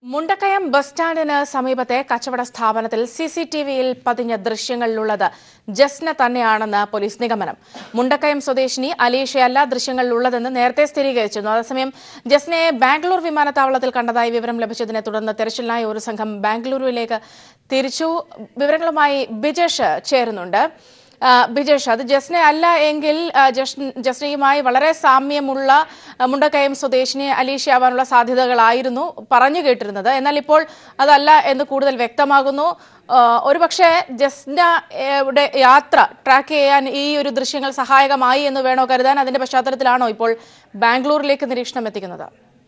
Mundakayam bus സ്റ്റാൻഡിന് സമീപത്തെ കച്ചവട സ്ഥാപനത്തിൽ സി സി ടി വിയിൽ പതിഞ്ഞ ദൃശ്യങ്ങളിലുള്ളത് ജസ്ന തന്നെയാണെന്ന് പോലീസ് നിഗമനം മുണ്ടക്കയം സ്വദേശിനി അലീഷയല്ല ദൃശ്യങ്ങളിലുള്ളതെന്ന് നേരത്തെ സ്ഥിരീകരിച്ചിരുന്നു അതേസമയം ജസ്നയെ ബാംഗ്ലൂർ വിമാനത്താവളത്തിൽ കണ്ടതായി വിവരം ലഭിച്ചതിനെ തുടർന്ന് തെരച്ചിലിനായി ഒരു സംഘം ബാംഗ്ലൂരുവിലേക്ക് തിരിച്ചു വിവരങ്ങളുമായി ബിജേഷ് ചേരുന്നുണ്ട് ആ, ബിജേഷ് അത് ജസ്ന അല്ല എങ്കിൽ ആ, ജസ്- ജസ്നയുമായി വളരെ സാമ്യമുള്ള ആ, മുണ്ടക്കയം സ്വദേശിനി അലീഷയാവാനുള്ള സാധ്യതകളായിരുന്നു പറഞ്ഞു കേട്ടിരുന്നത് എന്നാൽ ഇപ്പോൾ അതല്ല എന്ന് കൂടുതൽ വ്യക്തമാകുന്നു ആ, ഒരുപക്ഷെ ജസ്നയുടെ യാത്ര ട്രാക്ക് ചെയ്യാൻ ഈ ഒരു ദൃശ്യങ്ങൾ സഹായകമായി എന്ന് വേണോ കരുതാൻ അതിന്റെ പശ്ചാത്തലത്തിലാണോ ഇപ്പോൾ ബാംഗ്ലൂരിലേക്ക് നിരീക്ഷണം എത്തിക്കുന്നത്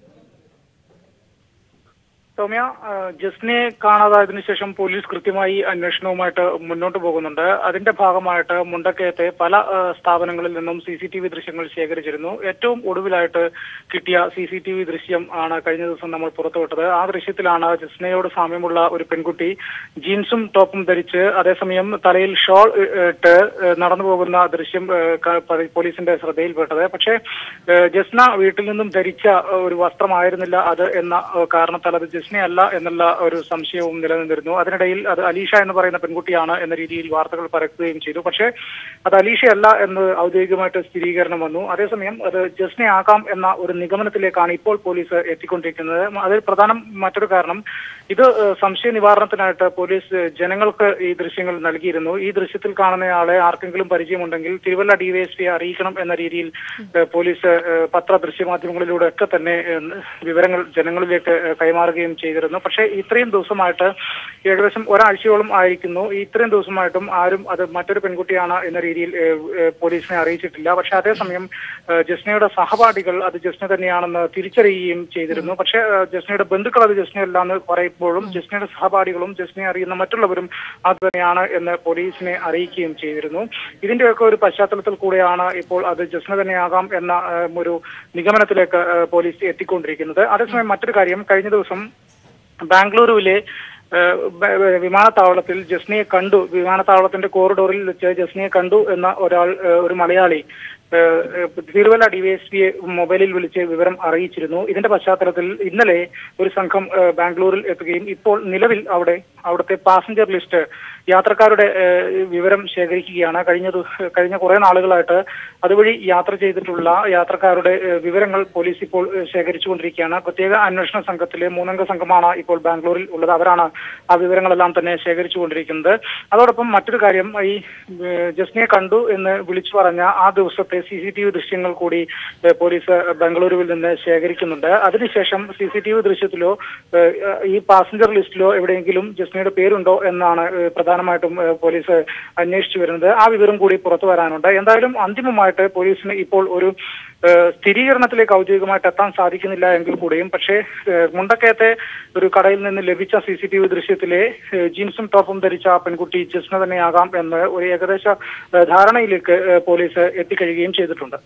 സൗമ്യ ആ, ജസ്നെ കാണാതായതിനു ശേഷം പോലീസ് കൃത്യമായി അന്വേഷണവുമായിട്ട് മുന്നോട്ട് പോകുന്നുണ്ട് അതിന്റെ ഭാഗമായിട്ട് മുണ്ടക്കയത്തെ പല ആ, സ്ഥാപനങ്ങളിൽ നിന്നും സി സി ടി വി ദൃശ്യങ്ങൾ ശേഖരിച്ചിരുന്നു ഏറ്റവും ഒടുവിലായിട്ട് കിട്ടിയ സി സി ടി വി ദൃശ്യം ആണ് കഴിഞ്ഞ ദിവസം നമ്മൾ പുറത്തുവിട്ടത് ആ ദൃശ്യത്തിലാണ് ജസ്നയോട് സാമ്യമുള്ള ഒരു പെൺകുട്ടി ജീൻസും ടോപ്പും ധരിച്ച് അതേസമയം തലയിൽ ഷോൾ ഇ- ഇട്ട് ഏ, നടന്നു പോകുന്ന ദൃശ്യം ഏ, ക- പ- പോലീസിന്റെ ശ്രദ്ധയിൽപ്പെട്ടത് പക്ഷേ ഏ, ജസ്ന വീട്ടിൽ നിന്നും ധരിച്ച ഏ, ഒരു വസ്ത്രമായിരുന്നില്ല അത് എന്ന ഏ, കാരണത്താൽ അത് ജസ്നയല്ല എന്നുള്ള ഒരു സംശയവും നിലനിന്നിരുന്നു അതിനിടയിൽ അത് അലീഷ എന്ന് പറയുന്ന പെൺകുട്ടിയാണ് എന്ന രീതിയിൽ വാർത്തകൾ പരക്കുകയും ചെയ്തു പക്ഷേ അത് അലീഷയല്ല എന്ന് ഔദ്യോഗികമായിട്ട് സ്ഥിരീകരണം വന്നു അതേസമയം അത് ജസ്നയാകാം എന്ന ഒരു നിഗമനത്തിലേക്കാണ് ഇപ്പോൾ പോലീസ് എത്തിക്കൊണ്ടിരിക്കുന്നത് അതിൽ പ്രധാനം മറ്റൊരു കാരണം ഇത് ഏ, സംശയ നിവാരണത്തിനായിട്ട് പോലീസ് ജനങ്ങൾക്ക് ഈ ദൃശ്യങ്ങൾ നൽകിയിരുന്നു ഈ ദൃശ്യത്തിൽ കാണുന്നയാളെ ആർക്കെങ്കിലും പരിചയമുണ്ടെങ്കിൽ തിരുവല്ല ഡിവൈഎസ്പിയെ അറിയിക്കണം എന്ന രീതിയിൽ ഏ, പോലീസ് ഏ, പത്ര ദൃശ്യമാധ്യമങ്ങളിലൂടെ ഒക്കെ തന്നെ ഏ, വിവരങ്ങൾ ജനങ്ങളിലേക്ക് ഏ, കൈമാറുകയും ചെയ്തിരുന്നു പക്ഷേ ഇത്രയും ദിവസമായിട്ട് ഏകദേശം ഒരാഴ്ചയോളം ആയിരിക്കുന്നു ഈ ഇത്രയും ദിവസമായിട്ടും ആരും അത് മറ്റൊരു പെൺകുട്ടിയാണ് എന്ന രീതിയിൽ ഏ, ഏ, പോലീസിനെ അറിയിച്ചിട്ടില്ല പക്ഷേ അതേസമയം ഏ, ജസ്നയുടെ സഹപാഠികൾ അത് ജസ്ന തന്നെയാണെന്ന് തിരിച്ചറിയുകയും ചെയ്തിരുന്നു പക്ഷേ ഏ, ജസ്നയുടെ ബന്ധുക്കൾ അത് ജസ്നയല്ല എന്ന് പറയുമ്പോഴും ജസ്നയുടെ സഹപാഠികളും ജസ്നയെ അറിയുന്ന മറ്റുള്ളവരും അത് തന്നെയാണ് എന്ന് പോലീസിനെ അറിയിക്കുകയും ചെയ്തിരുന്നു ഇതിന്റെയൊക്കെ ഒരു പശ്ചാത്തലത്തിൽ കൂടെയാണ് ഇപ്പോൾ അത് ജസ്ന തന്നെയാകാം എന്ന ഏ, ഒരു നിഗമനത്തിലേക്ക് ഏ, പോലീസ് എത്തിക്കൊണ്ടിരിക്കുന്നത് അതേസമയം മറ്റൊരു കാര്യം കഴിഞ്ഞ ദിവസം ബാംഗ്ലൂരുവിലെ ഏഹ്, ബ- ബ- വിമാനത്താവളത്തിൽ ജസ്നയെ കണ്ടു വിമാനത്താവളത്തിന്റെ കോറിഡോറിൽ വെച്ച് ജസ്നയെ കണ്ടു എന്ന ഒരാൾ ഏഹ്, ഒരു മലയാളി ഏഹ്, ഏഹ്, തിരുവല്ല ഡിവൈഎസ്പിയെ മൊബൈലിൽ വിളിച്ച് വിവരം അറിയിച്ചിരുന്നു ഇതിന്റെ പശ്ചാത്തലത്തിൽ ഇന്നലെ ഒരു സംഘം ഏഹ്, ബാംഗ്ലൂരിൽ എത്തുകയും ഇപ്പോൾ നിലവിൽ അവിടെ അവിടുത്തെ പാസഞ്ചർ ലിസ്റ്റ് യാത്രക്കാരുടെ ഏഹ്, വിവരം ശേഖരിക്കുകയാണ് കഴിഞ്ഞ ദിവ- കഴിഞ്ഞ കുറെ നാളുകളായിട്ട് അതുവഴി യാത്ര ചെയ്തിട്ടുള്ള യാത്രക്കാരുടെ ഏഹ്, വിവരങ്ങൾ പോലീസ് ഇപ്പോൾ ഏഹ്, ശേഖരിച്ചുകൊണ്ടിരിക്കുകയാണ് പ്രത്യേക അന്വേഷണ സംഘത്തിലെ മൂന്നംഗ സംഘമാണ് ഇപ്പോൾ ബാംഗ്ലൂരിൽ ഉള്ളത് അവരാണ് ആ വിവരങ്ങളെല്ലാം തന്നെ ശേഖരിച്ചുകൊണ്ടിരിക്കുന്നത് അതോടൊപ്പം മറ്റൊരു കാര്യം ഈ ഏഹ്, ജസ്നയെ കണ്ടു എന്ന് വിളിച്ചു പറഞ്ഞ ആ ദിവസത്തെ സി സി ടി വി ദൃശ്യങ്ങൾ കൂടി ഏഹ്, പോലീസ് ബംഗളൂരുവിൽ നിന്ന് ശേഖരിക്കുന്നുണ്ട് അതിനുശേഷം സി സി ടി വി ദൃശ്യത്തിലോ ഏഹ്, ഈ പാസഞ്ചർ ലിസ്റ്റിലോ എവിടെയെങ്കിലും ജസ്നയുടെ പേരുണ്ടോ എന്നാണ് ഏഹ്, പ്രധാനമായിട്ടും ഏഹ്, പോലീസ് അന്വേഷിച്ചു വരുന്നത് ആ വിവരം കൂടി പുറത്തു വരാനുണ്ട് എന്തായാലും അന്തിമമായിട്ട് പോലീസിന് ഇപ്പോൾ ഒരു ഏഹ്, സ്ഥിരീകരണത്തിലേക്ക് ഔദ്യോഗികമായിട്ട് എത്താൻ സാധിക്കുന്നില്ല എങ്കിൽ കൂടിയും പക്ഷേ ഏഹ്, മുണ്ടക്കയത്തെ ഒരു കടയിൽ നിന്ന് ലഭിച്ച സി സി ടി വി ദൃശ്യത്തിലെ ഏഹ്, ജീൻസും ടോപ്പും ധരിച്ച ആ പെൺകുട്ടി ജസ്ന തന്നെയാകാം എന്ന് ഒരു ഏകദേശ ഏഹ്, ധാരണയിലേക്ക് ഏഹ്, പോലീസ് എത്തിക്കഴിയുകയും ചെയ്തിട്ടുണ്ട്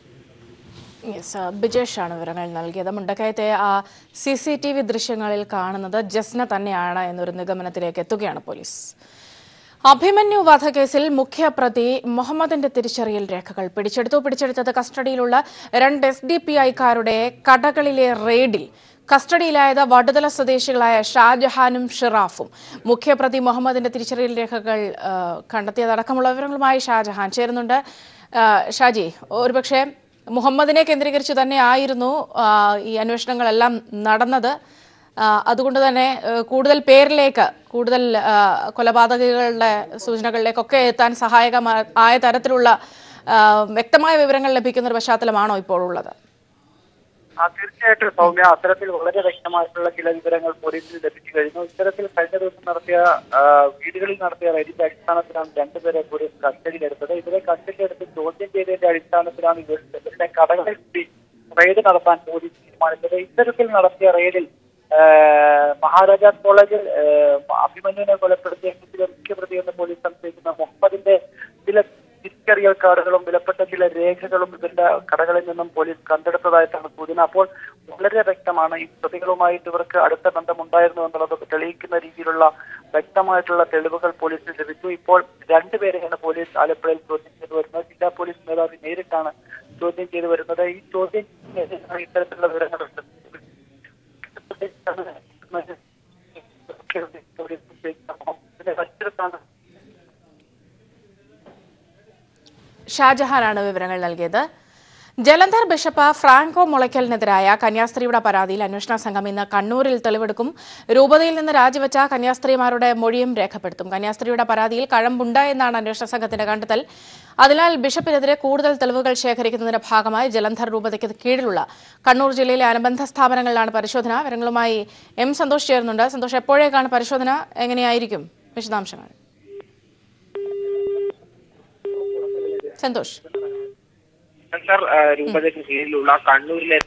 യെസ് ബിജേഷ് ആണ് വിവരങ്ങൾ നൽകിയത് മുണ്ടക്കയത്തെ ആ സി സി ടി വി ദൃശ്യങ്ങളിൽ കാണുന്നത് ജസ്ന തന്നെയാണ് എന്നൊരു നിഗമനത്തിലേക്ക് എത്തുകയാണ് പോലീസ് അഭിമന്യു വധക്കേസിൽ മുഖ്യപ്രതി മുഹമ്മദിന്റെ തിരിച്ചറിയൽ രേഖകൾ പിടിച്ചെടുത്തു പിടിച്ചെടുത്തത് കസ്റ്റഡിയിലുള്ള രണ്ട് എസ് ഡി പി ഐക്കാരുടെ കടകളിലെ റെയ്ഡിൽ കസ്റ്റഡിയിലായത് വടുതല സ്വദേശികളായ ഷാജഹാനും ഷിറാഫും മുഖ്യപ്രതി മുഹമ്മദിന്റെ തിരിച്ചറിയൽ രേഖകൾ ആ, കണ്ടെത്തിയതടക്കമുള്ള വിവരങ്ങളുമായി ഷാജഹാൻ ചേരുന്നുണ്ട് ആ, ഷാജി ഒരുപക്ഷെ മുഹമ്മദിനെ കേന്ദ്രീകരിച്ച് തന്നെ ആയിരുന്നു ആ, ഈ അന്വേഷണങ്ങളെല്ലാം നടന്നത് ആ, അതുകൊണ്ട് തന്നെ ആ, കൂടുതൽ പേരിലേക്ക് കൂടുതൽ ആ, കൊലപാതകികളുടെ സൂചനകളിലേക്കൊക്കെ എത്താൻ സഹായകമായ ആയ തരത്തിലുള്ള ആ, വ്യക്തമായ വിവരങ്ങൾ ലഭിക്കുന്ന ഒരു പശ്ചാത്തലമാണോ ഇപ്പോൾ ഉള്ളത് ആ തീർച്ചയായിട്ടും സൗമ്യ അത്തരത്തിൽ വളരെ വ്യക്തമായിട്ടുള്ള ചില വിവരങ്ങൾ പോലീസിന് ലഭിച്ചു കഴിഞ്ഞു ഇത്തരത്തിൽ കഴിഞ്ഞ ദിവസം നടത്തിയ ആ, വീടുകളിൽ നടത്തിയ റെയ്ഡിന്റെ അടിസ്ഥാനത്തിലാണ് രണ്ടുപേരെ പോലീസ് കസ്റ്റഡിയിലെടുത്തത് ഇവരെ കസ്റ്റഡിയിലെടുത്ത് ചോദ്യം ചെയ്തതിന്റെ അടിസ്ഥാനത്തിലാണ് ഇവർ ഇവരുടെ കടകളിൽ കൂടി റെയ്ഡ് നടത്താൻ പോലീസ് തീരുമാനിച്ചത് ഇത്തരത്തിൽ നടത്തിയ റെയ്ഡിൽ ആ, മഹാരാജാസ് കോളേജിൽ ആ, അഭിമന്യുവിനെ കൊലപ്പെടുത്തിയ കേസിലെ മുഖ്യപ്രതി എന്ന് പോലീസ് സംശയിക്കുന്ന മുഹമ്മദിന്റെ ചില തിരിച്ചറിയൽ കാർഡുകളും വിലപ്പെട്ട ചില രേഖകളും ഇവരുടെ കടകളിൽ നിന്നും പോലീസ് കണ്ടെടുത്തതായിട്ടാണ് സൂചന അപ്പോൾ വളരെ വ്യക്തമാണ് ഈ പ്രതികളുമായിട്ട് ഇവർക്ക് അടുത്ത ബന്ധമുണ്ടായിരുന്നു എന്നുള്ളത് തെളിയിക്കുന്ന രീതിയിലുള്ള വ്യക്തമായിട്ടുള്ള തെളിവുകൾ പോലീസിന് ലഭിച്ചു ഇപ്പോൾ രണ്ടുപേരെയാണ് പോലീസ് ആലപ്പുഴയിൽ ചോദ്യം ചെയ്തു വരുന്നത് ജില്ലാ പോലീസ് മേധാവി നേരിട്ടാണ് ചോദ്യം ചെയ്തു വരുന്നത് ഈ ചോദ്യം ചെയ്യുന്നതിനാണ് ഇത്തരത്തിലുള്ള വിവരങ്ങൾ ഷാജഹാനാണ് വിവരങ്ങൾ നൽകിയത് ജലന്ധർ ബിഷപ്പ് ഫ്രാങ്കോ മുളയ്ക്കലിനെതിരായ കന്യാസ്ത്രീയുടെ പരാതിയിൽ അന്വേഷണ സംഘം ഇന്ന് കണ്ണൂരിൽ തെളിവെടുക്കും രൂപതയിൽ നിന്ന് രാജിവെച്ച കന്യാസ്ത്രീമാരുടെ മൊഴിയും രേഖപ്പെടുത്തും കന്യാസ്ത്രീയുടെ പരാതിയിൽ കഴമ്പുണ്ട് എന്നാണ് അന്വേഷണ സംഘത്തിന്റെ കണ്ടെത്തൽ അതിനാൽ ബിഷപ്പിനെതിരെ കൂടുതൽ തെളിവുകൾ ശേഖരിക്കുന്നതിന്റെ ഭാഗമായി ജലന്ധർ രൂപതയ്ക്ക് കീഴിലുള്ള കണ്ണൂർ ജില്ലയിലെ അനുബന്ധ സ്ഥാപനങ്ങളിലാണ് പരിശോധന വിവരങ്ങളുമായി എം സന്തോഷ് ചേരുന്നുണ്ട് സന്തോഷ് എപ്പോഴേക്കാണ് പരിശോധന എങ്ങനെയായിരിക്കും വിശദാംശങ്ങൾ സന്തോഷ് സെൻസർ രൂപതയ്ക്ക് കീഴിലുള്ള കണ്ണൂരിലെ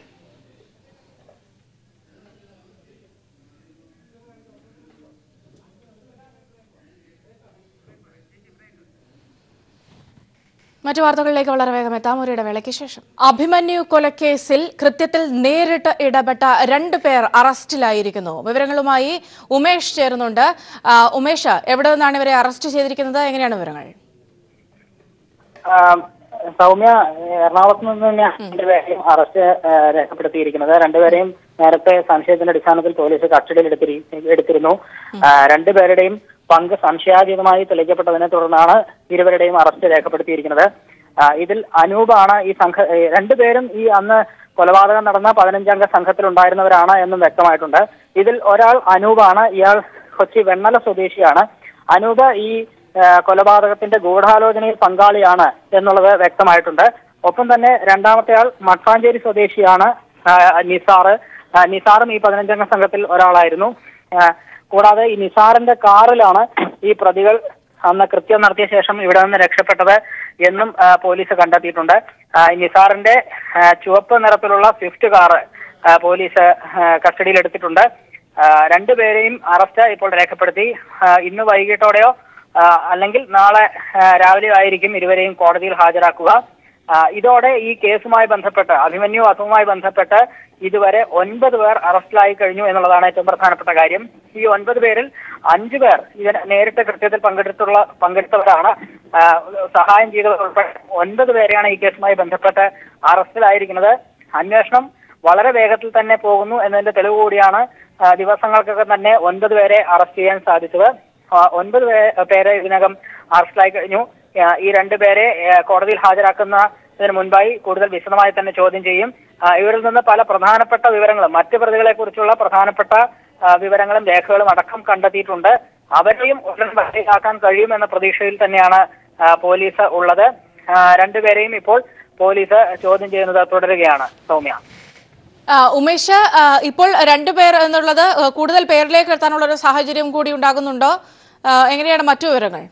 മറ്റു വാർത്തകളിലേക്ക് വളരെ വേഗം എത്താം ഒരു ഇടവേളയ്ക്ക് ശേഷം അഭിമന്യു കൊലക്കേസിൽ കൃത്യത്തിൽ നേരിട്ട് ഇടപെട്ട രണ്ടു പേർ അറസ്റ്റിലായിരിക്കുന്നു വിവരങ്ങളുമായി ഉമേഷ് ചേരുന്നുണ്ട് ആ, ഉമേഷ് എവിടെ നിന്നാണ് ഇവരെ അറസ്റ്റ് ചെയ്തിരിക്കുന്നത് എങ്ങനെയാണ് വിവരങ്ങൾ ആം, സൗമ്യ എറണാകുളത്ത് നിന്ന് തന്നെയാണ് രണ്ടുപേരെയും അറസ്റ്റ് ആ, രേഖപ്പെടുത്തിയിരിക്കുന്നത് രണ്ടുപേരെയും നേരത്തെ സംശയത്തിന്റെ അടിസ്ഥാനത്തിൽ പോലീസ് കസ്റ്റഡിയിൽ എടുത്തിരി- എടുത്തിരുന്നു ആ, രണ്ടുപേരുടെയും പങ്ക് സംശയാതീതമായി തെളിയിക്കപ്പെട്ടതിനെ തുടർന്നാണ് ഇരുവരുടെയും അറസ്റ്റ് രേഖപ്പെടുത്തിയിരിക്കുന്നത് ആ, ഇതിൽ അനൂപാണ് ഈ സംഘ ഏ, രണ്ടുപേരും ഈ അന്ന് കൊലപാതകം നടന്ന പതിനഞ്ചംഗ സംഘത്തിലുണ്ടായിരുന്നവരാണ് എന്നും വ്യക്തമായിട്ടുണ്ട് ഇതിൽ ഒരാൾ അനൂപാണ് ഇയാൾ കൊച്ചി വെണ്ണല സ്വദേശിയാണ് അനൂപ് ഈ ആ, കൊലപാതകത്തിന്റെ ഗൂഢാലോചനയിൽ പങ്കാളിയാണ് എന്നുള്ളത് വ്യക്തമായിട്ടുണ്ട് ഒപ്പം തന്നെ രണ്ടാമത്തെ ആൾ മട്ടാഞ്ചേരി സ്വദേശിയാണ് ആ, നിസാറ് ആ, നിസാറും ഈ പതിനഞ്ചംഗ സംഘത്തിൽ ഒരാളായിരുന്നു ആ, കൂടാതെ ഈ നിസാറിന്റെ കാറിലാണ് ഈ പ്രതികൾ അന്ന് കൃത്യം നടത്തിയ ശേഷം ഇവിടെ നിന്ന് രക്ഷപ്പെട്ടത് എന്നും ആ, പോലീസ് കണ്ടെത്തിയിട്ടുണ്ട് ആ, ഈ നിസാറിന്റെ ആ, ചുവപ്പ് നിറത്തിലുള്ള സ്വിഫ്റ്റ് കാറ് ആ, പോലീസ് ആ, കസ്റ്റഡിയിൽ എടുത്തിട്ടുണ്ട് ആ, രണ്ടുപേരെയും അറസ്റ്റ് ഇപ്പോൾ രേഖപ്പെടുത്തി ആ, ഇന്ന് വൈകിട്ടോടെയോ ആ, അല്ലെങ്കിൽ നാളെ ആ, രാവിലെ ആയിരിക്കും ഇരുവരെയും കോടതിയിൽ ഹാജരാക്കുക ആ, ഇതോടെ ഈ കേസുമായി ബന്ധപ്പെട്ട് അഭിമന്യു വധവുമായി ബന്ധപ്പെട്ട് ഇതുവരെ ഒൻപത് പേർ അറസ്റ്റിലായി കഴിഞ്ഞു എന്നുള്ളതാണ് ഏറ്റവും പ്രധാനപ്പെട്ട കാര്യം ഈ ഒൻപത് പേരിൽ അഞ്ചു പേർ ഇതിന് നേരിട്ട് കൃത്യത്തിൽ പങ്കെടുത്തുള്ള പങ്കെടുത്തവരാണ് ആ, സഹായം ചെയ്തവർ ഉൾപ്പെടെ ഒൻപത് പേരെയാണ് ഈ കേസുമായി ബന്ധപ്പെട്ട് അറസ്റ്റിലായിരിക്കുന്നത് അന്വേഷണം വളരെ വേഗത്തിൽ തന്നെ പോകുന്നു എന്നതിന്റെ തെളിവ് കൂടിയാണ് ആ, ദിവസങ്ങൾക്കൊക്കെ തന്നെ ഒൻപത് പേരെ അറസ്റ്റ് ചെയ്യാൻ സാധിച്ചത് ആ, ഒൻപത് പേ- പേരെ ഇതിനകം അറസ്റ്റിലായി കഴിഞ്ഞു ആ, ഈ രണ്ടുപേരെ ആ, കോടതിയിൽ ഹാജരാക്കുന്നതിന് മുൻപായി കൂടുതൽ വിശദമായി തന്നെ ചോദ്യം ചെയ്യും ആ, ഇവരിൽ നിന്ന് പല പ്രധാനപ്പെട്ട വിവരങ്ങളും മറ്റ് പ്രതികളെ കുറിച്ചുള്ള പ്രധാനപ്പെട്ട ആ, വിവരങ്ങളും രേഖകളും അടക്കം കണ്ടെത്തിയിട്ടുണ്ട് അവരെയും ഉടൻ വരയിലാക്കാൻ കഴിയുമെന്ന പ്രതീക്ഷയിൽ തന്നെയാണ് ആ, പോലീസ് ഉള്ളത് ആ, രണ്ടുപേരെയും ഇപ്പോൾ പോലീസ് ചോദ്യം ചെയ്യുന്നത് തുടരുകയാണ് സൗമ്യ ആ, ഉമേഷ് ആ, ഇപ്പോൾ രണ്ടുപേർ എന്നുള്ളത് ആ, കൂടുതൽ പേരിലേക്ക് എത്താനുള്ള ഒരു സാഹചര്യം കൂടി ഉണ്ടാകുന്നുണ്ടോ ആ, എങ്ങനെയാണ് മറ്റു വിവരങ്ങൾ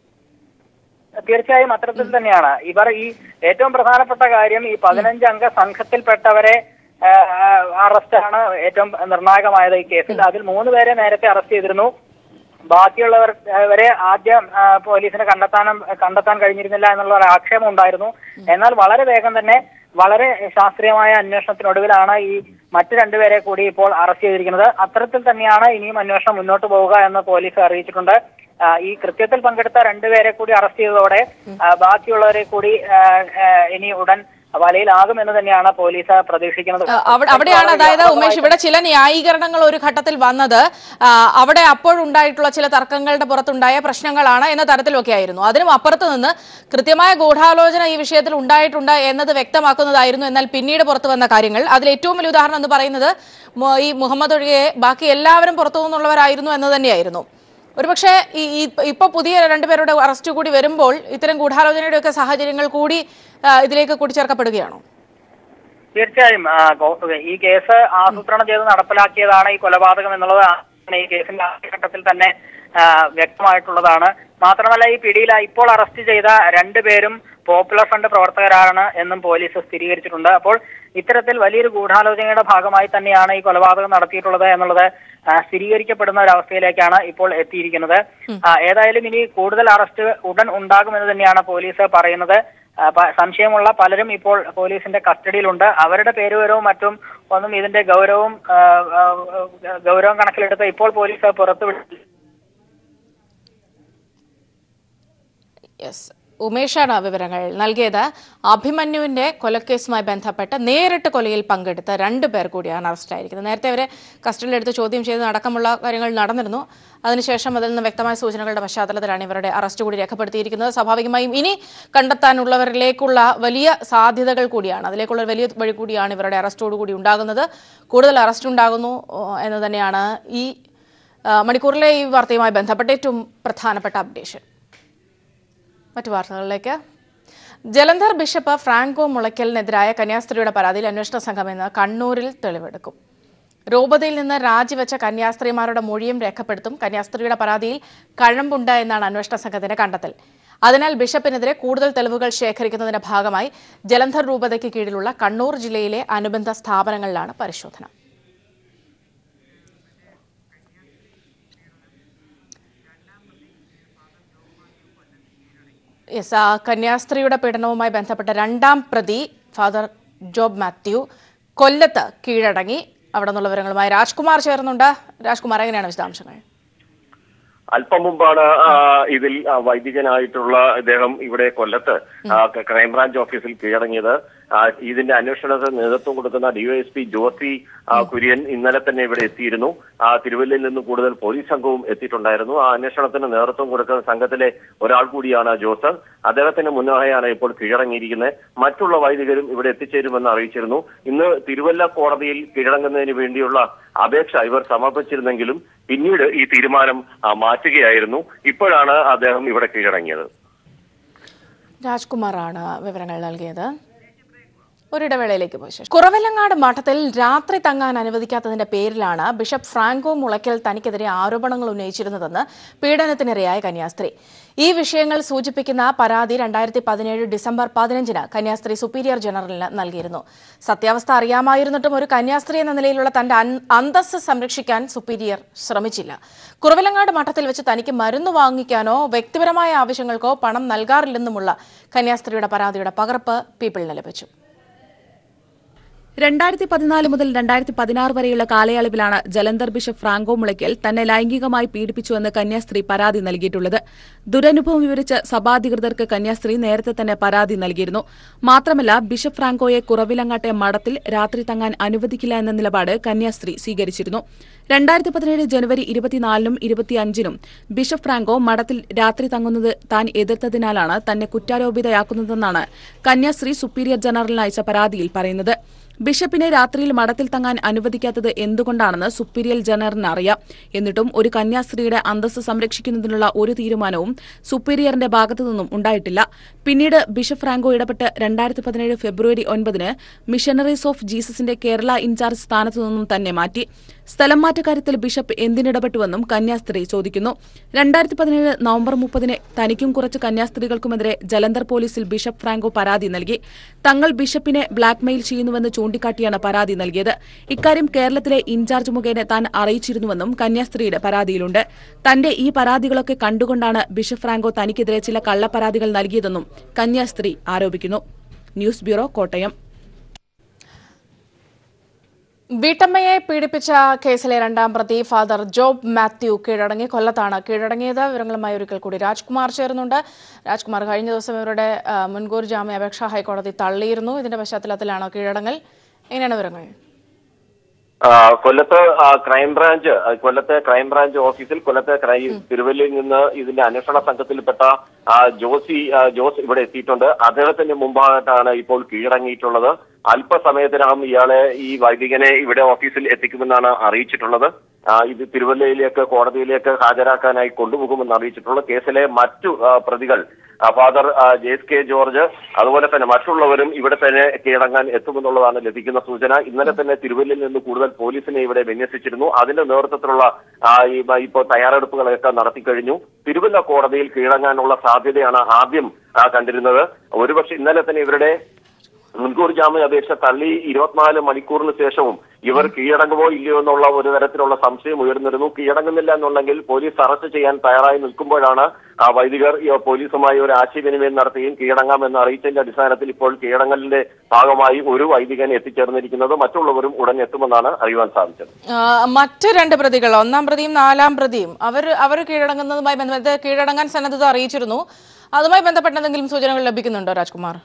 തീർച്ചയായും അത്തരത്തിൽ തന്നെയാണ് ഇവർ ഈ ഏറ്റവും പ്രധാനപ്പെട്ട കാര്യം ഈ പതിനഞ്ച് അംഗ സംഘത്തിൽപ്പെട്ടവരെ ആ, ആ, അറസ്റ്റാണ് ഏറ്റവും നിർണായകമായത് ഈ കേസിൽ അതിൽ മൂന്ന് പേരെ നേരത്തെ അറസ്റ്റ് ചെയ്തിരുന്നു ബാക്കിയുള്ളവർ വരെ ആദ്യം ആ, പോലീസിന് കണ്ടെത്താനും കണ്ടെത്താൻ കഴിഞ്ഞിരുന്നില്ല എന്നുള്ള ഒരു ആക്ഷേപം ഉണ്ടായിരുന്നു എന്നാൽ വളരെ വേഗം തന്നെ വളരെ ശാസ്ത്രീയമായ അന്വേഷണത്തിനൊടുവിലാണ് ഈ മറ്റു രണ്ടുപേരെ കൂടി ഇപ്പോൾ അറസ്റ്റ് ചെയ്തിരിക്കുന്നത് അത്തരത്തിൽ തന്നെയാണ് ഇനിയും അന്വേഷണം മുന്നോട്ട് പോവുക എന്ന് പോലീസ് അറിയിച്ചിട്ടുണ്ട് ആ, ഈ കൃത്യത്തിൽ പങ്കെടുത്ത രണ്ടുപേരെ കൂടി അറസ്റ്റ് ചെയ്തതോടെ ആ, ബാക്കിയുള്ളവരെ കൂടി ആ, ആ, ഇനി ഉടൻ വലയിലാകും എന്ന് തന്നെയാണ് പോലീസ് പ്രതീക്ഷിക്കുന്നത് ആ, അവിടെ അവിടെയാണ് അതായത് ഉമേഷ് ഇവിടെ ചില ന്യായീകരണങ്ങൾ ഒരു ഘട്ടത്തിൽ വന്നത് ആ, അവിടെ അപ്പോഴുണ്ടായിട്ടുള്ള ചില തർക്കങ്ങളുടെ പുറത്തുണ്ടായ പ്രശ്നങ്ങളാണ് എന്ന തരത്തിലൊക്കെ ആയിരുന്നു അതിനും അപ്പുറത്ത് നിന്ന് കൃത്യമായ ഗൂഢാലോചന ഈ വിഷയത്തിൽ ഉണ്ടായിട്ടുണ്ട് എന്നത് വ്യക്തമാക്കുന്നതായിരുന്നു എന്നാൽ പിന്നീട് പുറത്തു വന്ന കാര്യങ്ങൾ അതിൽ ഏറ്റവും വലിയ ഉദാഹരണം എന്ന് പറയുന്നത് മു- ഈ മുഹമ്മദ് ഒഴികെ ബാക്കി എല്ലാവരും പുറത്തു നിന്നുള്ളവരായിരുന്നു എന്ന് തന്നെയായിരുന്നു ഒരുപക്ഷെ ഈ ഈ- ഇപ്പൊ പുതിയ രണ്ടുപേരുടെ അറസ്റ്റ് കൂടി വരുമ്പോൾ ഇത്തരം ഗൂഢാലോചനയുടെ ഒക്കെ സാഹചര്യങ്ങൾ കൂടി ആ, ഇതിലേക്ക് കൂട്ടിച്ചേർക്കപ്പെടുകയാണോ തീർച്ചയായും ആ, ഗോ- ഈ കേസ് ആസൂത്രണം ചെയ്ത് നടപ്പിലാക്കിയതാണ് ഈ കൊലപാതകം എന്നുള്ളത് ആണ് ഈ കേസിന്റെ ആദ്യഘട്ടത്തിൽ തന്നെ ആ, വ്യക്തമായിട്ടുള്ളതാണ് മാത്രമല്ല ഈ പിടിയിൽ ഇപ്പോൾ അറസ്റ്റ് ചെയ്ത രണ്ടുപേരും പോപ്പുലർ ഫ്രണ്ട് പ്രവർത്തകരാണ് എന്നും പോലീസ് സ്ഥിരീകരിച്ചിട്ടുണ്ട് അപ്പോൾ ഇത്തരത്തിൽ വലിയൊരു ഗൂഢാലോചനയുടെ ഭാഗമായി തന്നെയാണ് ഈ കൊലപാതകം നടത്തിയിട്ടുള്ളത് എന്നുള്ളത് ആ, സ്ഥിരീകരിക്കപ്പെടുന്ന ഒരു അവസ്ഥയിലേക്കാണ് ഇപ്പോൾ എത്തിയിരിക്കുന്നത് ആ, ഏതായാലും ഇനി കൂടുതൽ അറസ്റ്റ് ഉടൻ ഉണ്ടാകുമെന്ന് തന്നെയാണ് പോലീസ് പറയുന്നത് ആ, പ- സംശയമുള്ള പലരും ഇപ്പോൾ പോലീസിന്റെ കസ്റ്റഡിയിലുണ്ട് അവരുടെ പേരുവിവരവും മറ്റും ഒന്നും ഇതിന്റെ ഗൗരവം ആ, ആ, ഗൗരവം കണക്കിലെടുത്ത് ഇപ്പോൾ പോലീസ് പുറത്തുവിട്ടില്ല യെസ് ഉമേഷാണ് വിവരങ്ങൾ നൽകിയത് അഭിമന്യുവിന്റെ കൊലക്കേസുമായി ബന്ധപ്പെട്ട് നേരിട്ട് കൊലയിൽ പങ്കെടുത്ത രണ്ടു പേർ കൂടിയാണ് അറസ്റ്റായിരിക്കുന്നത് നേരത്തെ അവരെ കസ്റ്റഡിയിലെടുത്ത് ചോദ്യം ചെയ്ത് അടക്കമുള്ള കാര്യങ്ങൾ നടന്നിരുന്നു അതിനുശേഷം അതിൽ നിന്ന് വ്യക്തമായ സൂചനകളുടെ പശ്ചാത്തലത്തിലാണ് ഇവരുടെ അറസ്റ്റ് കൂടി രേഖപ്പെടുത്തിയിരിക്കുന്നത് സ്വാഭാവികമായും ഇനി കണ്ടെത്താനുള്ളവരിലേക്കുള്ള വലിയ സാധ്യതകൾ കൂടിയാണ് അതിലേക്കുള്ള ഒരു വലിയ വഴി കൂടിയാണ് ഇവരുടെ അറസ്റ്റോടു കൂടി ഉണ്ടാകുന്നത് കൂടുതൽ അറസ്റ്റ് ഉണ്ടാകുന്നു ഓ, എന്ന് തന്നെയാണ് ഈ ആ, മണിക്കൂറിലെ ഈ വാർത്തയുമായി ബന്ധപ്പെട്ട ഏറ്റവും പ്രധാനപ്പെട്ട അപ്ഡേഷൻ മറ്റു വാർത്തകളിലേക്ക് ജലന്ധർ ബിഷപ്പ് ഫ്രാങ്കോ മുളയ്ക്കലിനെതിരായ കന്യാസ്ത്രീയുടെ പരാതിയിൽ അന്വേഷണ സംഘം ഇന്ന് കണ്ണൂരിൽ തെളിവെടുക്കും രൂപതയിൽ നിന്ന് രാജിവെച്ച കന്യാസ്ത്രീമാരുടെ മൊഴിയും രേഖപ്പെടുത്തും കന്യാസ്ത്രീയുടെ പരാതിയിൽ കഴമ്പുണ്ട് എന്നാണ് അന്വേഷണ സംഘത്തിന്റെ കണ്ടെത്തൽ അതിനാൽ ബിഷപ്പിനെതിരെ കൂടുതൽ തെളിവുകൾ ശേഖരിക്കുന്നതിന്റെ ഭാഗമായി ജലന്ധർ രൂപതയ്ക്ക് കീഴിലുള്ള കണ്ണൂർ ജില്ലയിലെ അനുബന്ധ സ്ഥാപനങ്ങളിലാണ് പരിശോധന യെസ് ആ കന്യാസ്ത്രീയുടെ പീഡനവുമായി ബന്ധപ്പെട്ട രണ്ടാം പ്രതി ഫാദർ ജോബ് മാത്യു കൊല്ലത്ത് കീഴടങ്ങി അവിടെ നിന്നുള്ള വിവരങ്ങളുമായി രാജ്കുമാർ ചേർന്നുണ്ട് രാജ്കുമാർ എങ്ങനെയാണ് വിശദാംശങ്ങൾ അല്പം മുമ്പാണ് ആ, ഇതിൽ ആ, വൈദികനായിട്ടുള്ള ഇദ്ദേഹം ഇവിടെ കൊല്ലത്ത് ആ, ക- ക്രൈംബ്രാഞ്ച് ഓഫീസിൽ കീഴടങ്ങിയത് ആ, ഇതിന്റെ അന്വേഷണത്തിന് നേതൃത്വം കൊടുക്കുന്ന ഡിവൈഎസ്പി ജോസി ആ, കുര്യൻ ഇന്നലെ തന്നെ ഇവിടെ എത്തിയിരുന്നു ആ, തിരുവല്ലയിൽ നിന്ന് കൂടുതൽ പോലീസ് സംഘവും എത്തിയിട്ടുണ്ടായിരുന്നു ആ അന്വേഷണത്തിന് നേതൃത്വം കൊടുക്കുന്ന സംഘത്തിലെ ഒരാൾ കൂടിയാണ് ജോസ് അദ്ദേഹത്തിന് മുന്നോടിയാണ് ഇപ്പോൾ കീഴടങ്ങിയിരിക്കുന്നത് മറ്റുള്ള വൈദികരും ഇവിടെ എത്തിച്ചേരുമെന്ന് അറിയിച്ചിരുന്നു ഇന്ന് തിരുവല്ല കോടതിയിൽ കീഴടങ്ങുന്നതിന് വേണ്ടിയുള്ള അപേക്ഷ ഇവർ സമർപ്പിച്ചിരുന്നെങ്കിലും പിന്നീട് ഈ തീരുമാനം ആ, മാറ്റുകയായിരുന്നു ഇപ്പോഴാണ് അദ്ദേഹം ഇവിടെ കീഴടങ്ങിയത് രാജ്കുമാറാണ് വിവരങ്ങൾ നൽകിയത് ഒരിടവേളയിലേക്ക് പോയി ശേഷം കുറവലങ്ങാട് മഠത്തിൽ രാത്രി തങ്ങാൻ അനുവദിക്കാത്തതിന്റെ പേരിലാണ് ബിഷപ്പ് ഫ്രാങ്കോ മുളയ്ക്കൽ തനിക്കെതിരെ ആരോപണങ്ങൾ ഉന്നയിച്ചിരുന്നതെന്ന് പീഡനത്തിനിരയായ കന്യാസ്ത്രീ ഈ വിഷയങ്ങൾ സൂചിപ്പിക്കുന്ന പരാതി രണ്ടായിരത്തി പതിനേഴ് ഡിസംബർ പതിനഞ്ചിന് കന്യാസ്ത്രീ സുപ്പീരിയർ ജനറലിന് നൽകിയിരുന്നു സത്യാവസ്ഥ അറിയാമായിരുന്നിട്ടും ഒരു കന്യാസ്ത്രീ എന്ന നിലയിലുള്ള തന്റെ അൻ- അന്തസ്സ് സംരക്ഷിക്കാൻ സുപ്പീരിയർ ശ്രമിച്ചില്ല കുറവിലങ്ങാട് മഠത്തിൽ വെച്ച് തനിക്ക് മരുന്ന് വാങ്ങിക്കാനോ വ്യക്തിപരമായ ആവശ്യങ്ങൾക്കോ പണം നൽകാറില്ലെന്നുമുള്ള കന്യാസ്ത്രീയുടെ പരാതിയുടെ പകർപ്പ് പീപ്പിളിന് ലഭിച്ചു രണ്ടായിരത്തി പതിനാല് മുതൽ രണ്ടായിരത്തി പതിനാറ് വരെയുള്ള കാലയളവിലാണ് ജലന്ധർ ബിഷപ്പ് ഫ്രാങ്കോ മുളയ്ക്കൽ തന്നെ ലൈംഗികമായി പീഡിപ്പിച്ചുവെന്ന് കന്യാസ്ത്രീ പരാതി നൽകിയിട്ടുള്ളത് ദുരനുഭവം വിവരിച്ച് സഭാധികൃതർക്ക് കന്യാസ്ത്രീ നേരത്തെ തന്നെ പരാതി നൽകിയിരുന്നു മാത്രമല്ല ബിഷപ്പ് ഫ്രാങ്കോയെ കുറവിലങ്ങാട്ടെ മഠത്തിൽ രാത്രി തങ്ങാൻ അനുവദിക്കില്ല എന്ന നിലപാട് കന്യാസ്ത്രീ സ്വീകരിച്ചിരുന്നു രണ്ടായിരത്തി പതിനേഴ് ജനുവരി ഇരുപത്തിനാലിനും ഇരുപത്തിയഞ്ചിനും ബിഷപ്പ് ഫ്രാങ്കോ മഠത്തിൽ രാത്രി തങ്ങുന്നത് താൻ എതിർത്തതിനാലാണ് തന്നെ കുറ്റാരോപിതയാക്കുന്നതെന്നാണ് കന്യാസ്ത്രീ സുപ്പീരിയർ ജനറലിന് അയച്ച പരാതിയിൽ പറയുന്നത് ബിഷപ്പിനെ രാത്രിയിൽ മഠത്തിൽ തങ്ങാൻ അനുവദിക്കാത്തത് എന്തുകൊണ്ടാണെന്ന് സുപ്പീരിയർ ജനറലിന് അറിയാം എന്നിട്ടും ഒരു കന്യാസ്ത്രീയുടെ അന്തസ്സ് സംരക്ഷിക്കുന്നതിനുള്ള ഒരു തീരുമാനവും സുപ്പീരിയറിന്റെ ഭാഗത്തു നിന്നും ഉണ്ടായിട്ടില്ല പിന്നീട് ബിഷപ്പ് ഫ്രാങ്കോ ഇടപെട്ട് രണ്ടായിരത്തി പതിനേഴ് ഫെബ്രുവരി ഒൻപതിന് മിഷണറീസ് ഓഫ് ജീസസിന്റെ കേരള ഇൻചാർജ് സ്ഥാനത്തു നിന്നും തന്നെ മാറ്റി സ്ഥലം മാറ്റ കാര്യത്തിൽ ബിഷപ്പ് എന്തിനിടപെട്ടുവെന്നും കന്യാസ്ത്രീ ചോദിക്കുന്നു രണ്ടായിരത്തി പതിനേഴ് നവംബർ മുപ്പതിന് തനിക്കും കുറച്ച് കന്യാസ്ത്രീകൾക്കുമെതിരെ ജലന്ധർ പോലീസിൽ ബിഷപ്പ് ഫ്രാങ്കോ പരാതി നൽകി തങ്ങൾ ബിഷപ്പിനെ ബ്ലാക്ക്മെയിൽ ചെയ്യുന്നുവെന്ന് ചൂണ്ടിക്കാട്ടിയാണ് പരാതി നൽകിയത് ഇക്കാര്യം കേരളത്തിലെ ഇൻചാർജ് മുഖേന താൻ അറിയിച്ചിരുന്നുവെന്നും കന്യാസ്ത്രീയുടെ പരാതിയിലുണ്ട് തന്റെ ഈ പരാതികളൊക്കെ കണ്ടുകൊണ്ടാണ് ബിഷപ്പ് ഫ്രാങ്കോ തനിക്കെതിരെ ചില കള്ളപ്പരാതികൾ നൽകിയതെന്നും കന്യാസ്ത്രീ ആരോപിക്കുന്നു ന്യൂസ് ബ്യൂറോ കോട്ടയം വീട്ടമ്മയെ പീഡിപ്പിച്ച കേസിലെ രണ്ടാം പ്രതി ഫാദർ ജോബ് മാത്യു കീഴടങ്ങി കൊല്ലത്താണ് കീഴടങ്ങിയത് വിവരങ്ങളുമായി ഒരിക്കൽ കൂടി രാജ്കുമാർ ചേരുന്നുണ്ട് രാജ്കുമാർ കഴിഞ്ഞ ദിവസം ഇവരുടെ ആ, മുൻകൂർ ജാമ്യാപേക്ഷ ഹൈക്കോടതി തള്ളിയിരുന്നു ഇതിന്റെ പശ്ചാത്തലത്തിലാണോ കീഴടങ്ങൽ എങ്ങനെയാണ് വിവരങ്ങൾ ആ, കൊല്ലത്ത് ആ, ക്രൈംബ്രാഞ്ച് ആ, കൊല്ലത്തെ ക്രൈംബ്രാഞ്ച് ഓഫീസിൽ കൊല്ലത്തെ ക്രൈ തിരുവല്ലയിൽ നിന്ന് ഇതിന്റെ അന്വേഷണ സംഘത്തിൽപ്പെട്ട ആ, ജോസി ആ, ജോസ് ഇവിടെ എത്തിയിട്ടുണ്ട് അദ്ദേഹത്തിന്റെ മുമ്പായിട്ടാണ് ഇപ്പോൾ കീഴടങ്ങിയിട്ടുള്ളത് അല്പസമയത്തിനകം ഇയാളെ ഈ വൈദികനെ ഇവിടെ ഓഫീസിൽ എത്തിക്കുമെന്നാണ് അറിയിച്ചിട്ടുള്ളത് ആ, ഇത് തിരുവല്ലയിലേക്ക് കോടതിയിലേക്ക് ഹാജരാക്കാനായി കൊണ്ടുപോകുമെന്ന് അറിയിച്ചിട്ടുള്ള കേസിലെ മറ്റു ആ, പ്രതികൾ ആ, ഫാദർ ആ, ജെയ്സ് കെ ജോർജ് അതുപോലെ തന്നെ മറ്റുള്ളവരും ഇവിടെ തന്നെ കീഴടങ്ങാൻ എത്തുമെന്നുള്ളതാണ് ലഭിക്കുന്ന സൂചന ഇന്നലെ തന്നെ തിരുവല്ലയിൽ നിന്ന് കൂടുതൽ പോലീസിനെ ഇവിടെ വിന്യസിച്ചിരുന്നു അതിന്റെ നേതൃത്വത്തിലുള്ള ആ, ഈ ബ- ഇപ്പോൾ തയ്യാറെടുപ്പുകളൊക്കെ നടത്തിക്കഴിഞ്ഞു തിരുവല്ല കോടതിയിൽ കീഴടങ്ങാനുള്ള സാധ്യതയാണ് ആദ്യം ആ, കണ്ടിരുന്നത് ഒരുപക്ഷെ ഇന്നലെ തന്നെ ഇവരുടെ മുൻകൂർ ജാമ്യാപേക്ഷ തള്ളി ഇരുപത്തിനാല് മണിക്കൂറിന് ശേഷവും ഇവർ കീഴടങ്ങുമോ ഇല്ലയോ എന്നുള്ള ഒരു തരത്തിലുള്ള സംശയം ഉയർന്നിരുന്നു കീഴടങ്ങുന്നില്ല എന്നുണ്ടെങ്കിൽ പോലീസ് അറസ്റ്റ് ചെയ്യാൻ തയ്യാറായി നിൽക്കുമ്പോഴാണ് ആ വൈദികർ ഈ പോലീസുമായി ഒരു ആശയവിനിമയം നടത്തുകയും കീഴടങ്ങാമെന്ന് അറിയിച്ചതിന്റെ അടിസ്ഥാനത്തിൽ ഇപ്പോൾ കീഴടങ്ങലിന്റെ ഭാഗമായി ഒരു വൈദികൻ എത്തിച്ചേർന്നിരിക്കുന്നത് മറ്റുള്ളവരും ഉടൻ എത്തുമെന്നാണ് അറിയുവാൻ സാധിച്ചത് ആ, മറ്റ് രണ്ട് പ്രതികൾ ഒന്നാം പ്രതിയും നാലാം പ്രതിയും അവർ അവർ കീഴടങ്ങുന്നതുമായി ബന്ധപ്പെട്ട് കീഴടങ്ങാൻ സന്നദ്ധത അറിയിച്ചിരുന്നു അതുമായി ബന്ധപ്പെട്ട എന്തെങ്കിലും സൂചനകൾ ലഭിക്കുന്നുണ്ടോ രാജ്കുമാർ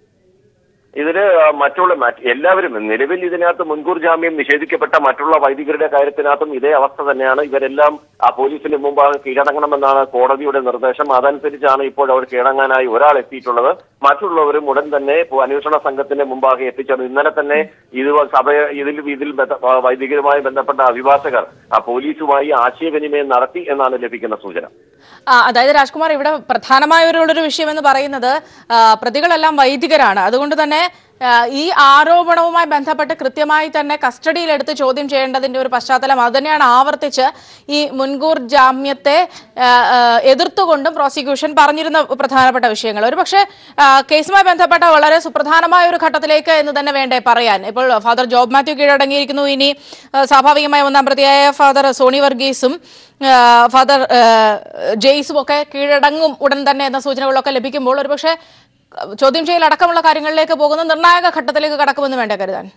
ഇതില് മറ്റുള്ള മറ്റ് എല്ലാവരും നിലവിൽ ഇതിനകത്ത് മുൻകൂർ ജാമ്യം നിഷേധിക്കപ്പെട്ട മറ്റുള്ള വൈദികരുടെ കാര്യത്തിനകത്തും ഇതേ അവസ്ഥ തന്നെയാണ് ഇവരെല്ലാം ആ പോലീസിന് മുമ്പാകെ കീഴടങ്ങണമെന്നാണ് കോടതിയുടെ നിർദ്ദേശം അതനുസരിച്ചാണ് ഇപ്പോൾ അവർ കീഴടങ്ങാനായി ഒരാൾ എത്തിയിട്ടുള്ളത് മറ്റുള്ളവരും ഉടൻ തന്നെ പോ- അന്വേഷണ സംഘത്തിന്റെ മുമ്പാകെ എത്തിച്ചത് ഇന്നലെ തന്നെ ഇത് സഭ ഇതിൽ ഇതിൽ ബന്ധ- വൈദികരുമായി ബന്ധപ്പെട്ട അഭിഭാഷകർ ആ പോലീസുമായി ആശയവിനിമയം നടത്തി എന്നാണ് ലഭിക്കുന്ന സൂചന ആ, അതായത് രാജ്കുമാർ ഇവിടെ പ്രധാനമായ ഒരു ഉള്ളൊരു വിഷയം എന്ന് പറയുന്നത് ആ, പ്രതികളെല്ലാം വൈദികരാണ് അതുകൊണ്ട് തന്നെ ആ, ഈ ആരോപണവുമായി ബന്ധപ്പെട്ട് കൃത്യമായി തന്നെ കസ്റ്റഡിയിലെടുത്ത് ചോദ്യം ചെയ്യേണ്ടതിന്റെ ഒരു പശ്ചാത്തലം അത് തന്നെയാണ് ആവർത്തിച്ച് ഈ മുൻകൂർ ജാമ്യത്തെ ആ, ആ, എതിർത്തുകൊണ്ടും പ്രോസിക്യൂഷൻ പറഞ്ഞിരുന്ന പ്രധാനപ്പെട്ട വിഷയങ്ങൾ ഒരു പക്ഷേ കേസുമായി ബന്ധപ്പെട്ട വളരെ സുപ്രധാനമായ ഒരു ഘട്ടത്തിലേക്ക് എന്ന് തന്നെ വേണ്ടേ പറയാൻ ഇപ്പോൾ ഫാദർ ജോബ് മാത്യു കീഴടങ്ങിയിരിക്കുന്നു ഇനി ആ, സ്വാഭാവികമായി ഒന്നാം പ്രതിയായ ഫാദർ സോണി വർഗീസും ആ, ഫാദർ ആ, ജെയ്സും ഒക്കെ കീഴടങ്ങും ഉടൻ തന്നെ എന്ന സൂചനകളൊക്കെ ലഭിക്കുമ്പോൾ ഒരുപക്ഷെ ചോദ്യം ചെയ്യൽ അടക്കമുള്ള കാര്യങ്ങളിലേക്ക് പോകുന്ന നിർണായക ഘട്ടത്തിലേക്ക് കടക്കുമെന്ന് വേണ്ട കരുതാൻ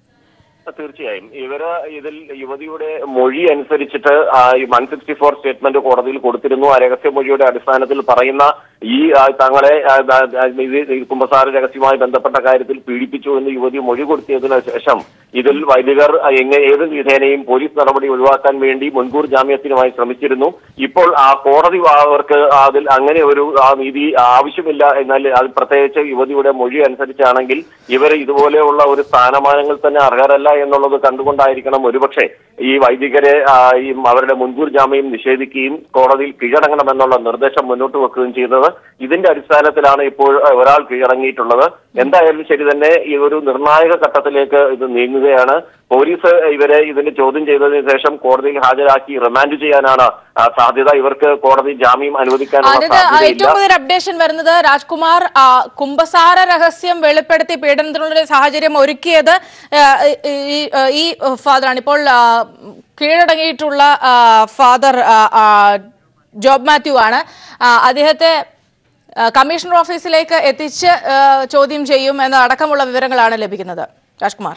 തീർച്ചയായും ഇവര് ഇതിൽ യുവതിയുടെ മൊഴി അനുസരിച്ചിട്ട് ആ, ഈ വൺ സിക്സ്റ്റി ഫോർ സ്റ്റേറ്റ്മെന്റ് കോടതിയിൽ കൊടുത്തിരുന്നു ആ രഹസ്യ മൊഴിയുടെ അടിസ്ഥാനത്തിൽ പറയുന്ന ഈ ആ, തങ്ങളെ ആ, ആ, ആ, ഇത് ഈ കുമ്പസാര രഹസ്യവുമായി ബന്ധപ്പെട്ട കാര്യത്തിൽ പീഡിപ്പിച്ചു എന്ന് യുവതി മൊഴി കൊടുത്തതിനു ശേഷം ഇതിൽ വൈദികർ ആ, എങ്ങനെ ഏത് വിധേനയും പോലീസ് നടപടി ഒഴിവാക്കാൻ വേണ്ടി മുൻകൂർ ജാമ്യത്തിനുമായി ശ്രമിച്ചിരുന്നു ഇപ്പോൾ ആ കോടതി അവർക്ക് അതിൽ അങ്ങനെ ഒരു ആ നീതി ആവശ്യമില്ല എന്നാൽ അത് പ്രത്യേകിച്ച് യുവതിയുടെ മൊഴി അനുസരിച്ചാണെങ്കിൽ ഇവർ ഇതുപോലെയുള്ള ഒരു സ്ഥാനമാനങ്ങൾ തന്നെ അർഹരല്ല എന്നുള്ളത് കണ്ടുകൊണ്ടായിരിക്കണം ഒരുപക്ഷെ ഈ വൈദികരെ ആ, ഈ അവരുടെ മുൻകൂർ ജാമ്യം നിഷേധിക്കുകയും കോടതിയിൽ കീഴടങ്ങണമെന്നുള്ള നിർദ്ദേശം മുന്നോട്ട് വെക്കുകയും ചെയ്തത് ഇതിന്റെ അടിസ്ഥാനത്തിലാണ് ഇപ്പോൾ ഒരാൾ കീഴടങ്ങിയിട്ടുള്ളത് എന്തായാലും ശരി തന്നെ ഈ ഒരു നിർണായക ഘട്ടത്തിലേക്ക് ഇത് നീങ്ങുകയാണ് പോലീസ് ഇവരെ ഇതിന് ചോദ്യം ചെയ്തതിനു ശേഷം കോടതിയിൽ ഹാജരാക്കി റിമാൻഡ് ചെയ്യാനാണ് ആ, സാധ്യത ഇവർക്ക് കോടതി ജാമ്യം അനുവദിക്കാനുള്ള അതായത് ഏറ്റവും സാധ്യതയില്ല പുതിയ അപ്ഡേഷൻ വരുന്നത് രാജ്കുമാർ ആ, കുംഭസാര രഹസ്യം വെളിപ്പെടുത്തി പീഡനത്തിനുള്ള സാഹചര്യം ഒരുക്കിയത് ആ, ഈ ഈ ഫാദറാണ് ഇപ്പോൾ ആ, കീഴടങ്ങിയിട്ടുള്ള ആ, ഫാദർ ആ, ആ, ജോബ് മാത്യു ആണ് ആ, അദ്ദേഹത്തെ ആ, കമ്മീഷണർ ഓഫീസിലേക്ക് എത്തിച്ച് ആ, ചോദ്യം ചെയ്യും എന്ന അടക്കമുള്ള വിവരങ്ങളാണ് ലഭിക്കുന്നത് രാജ്കുമാർ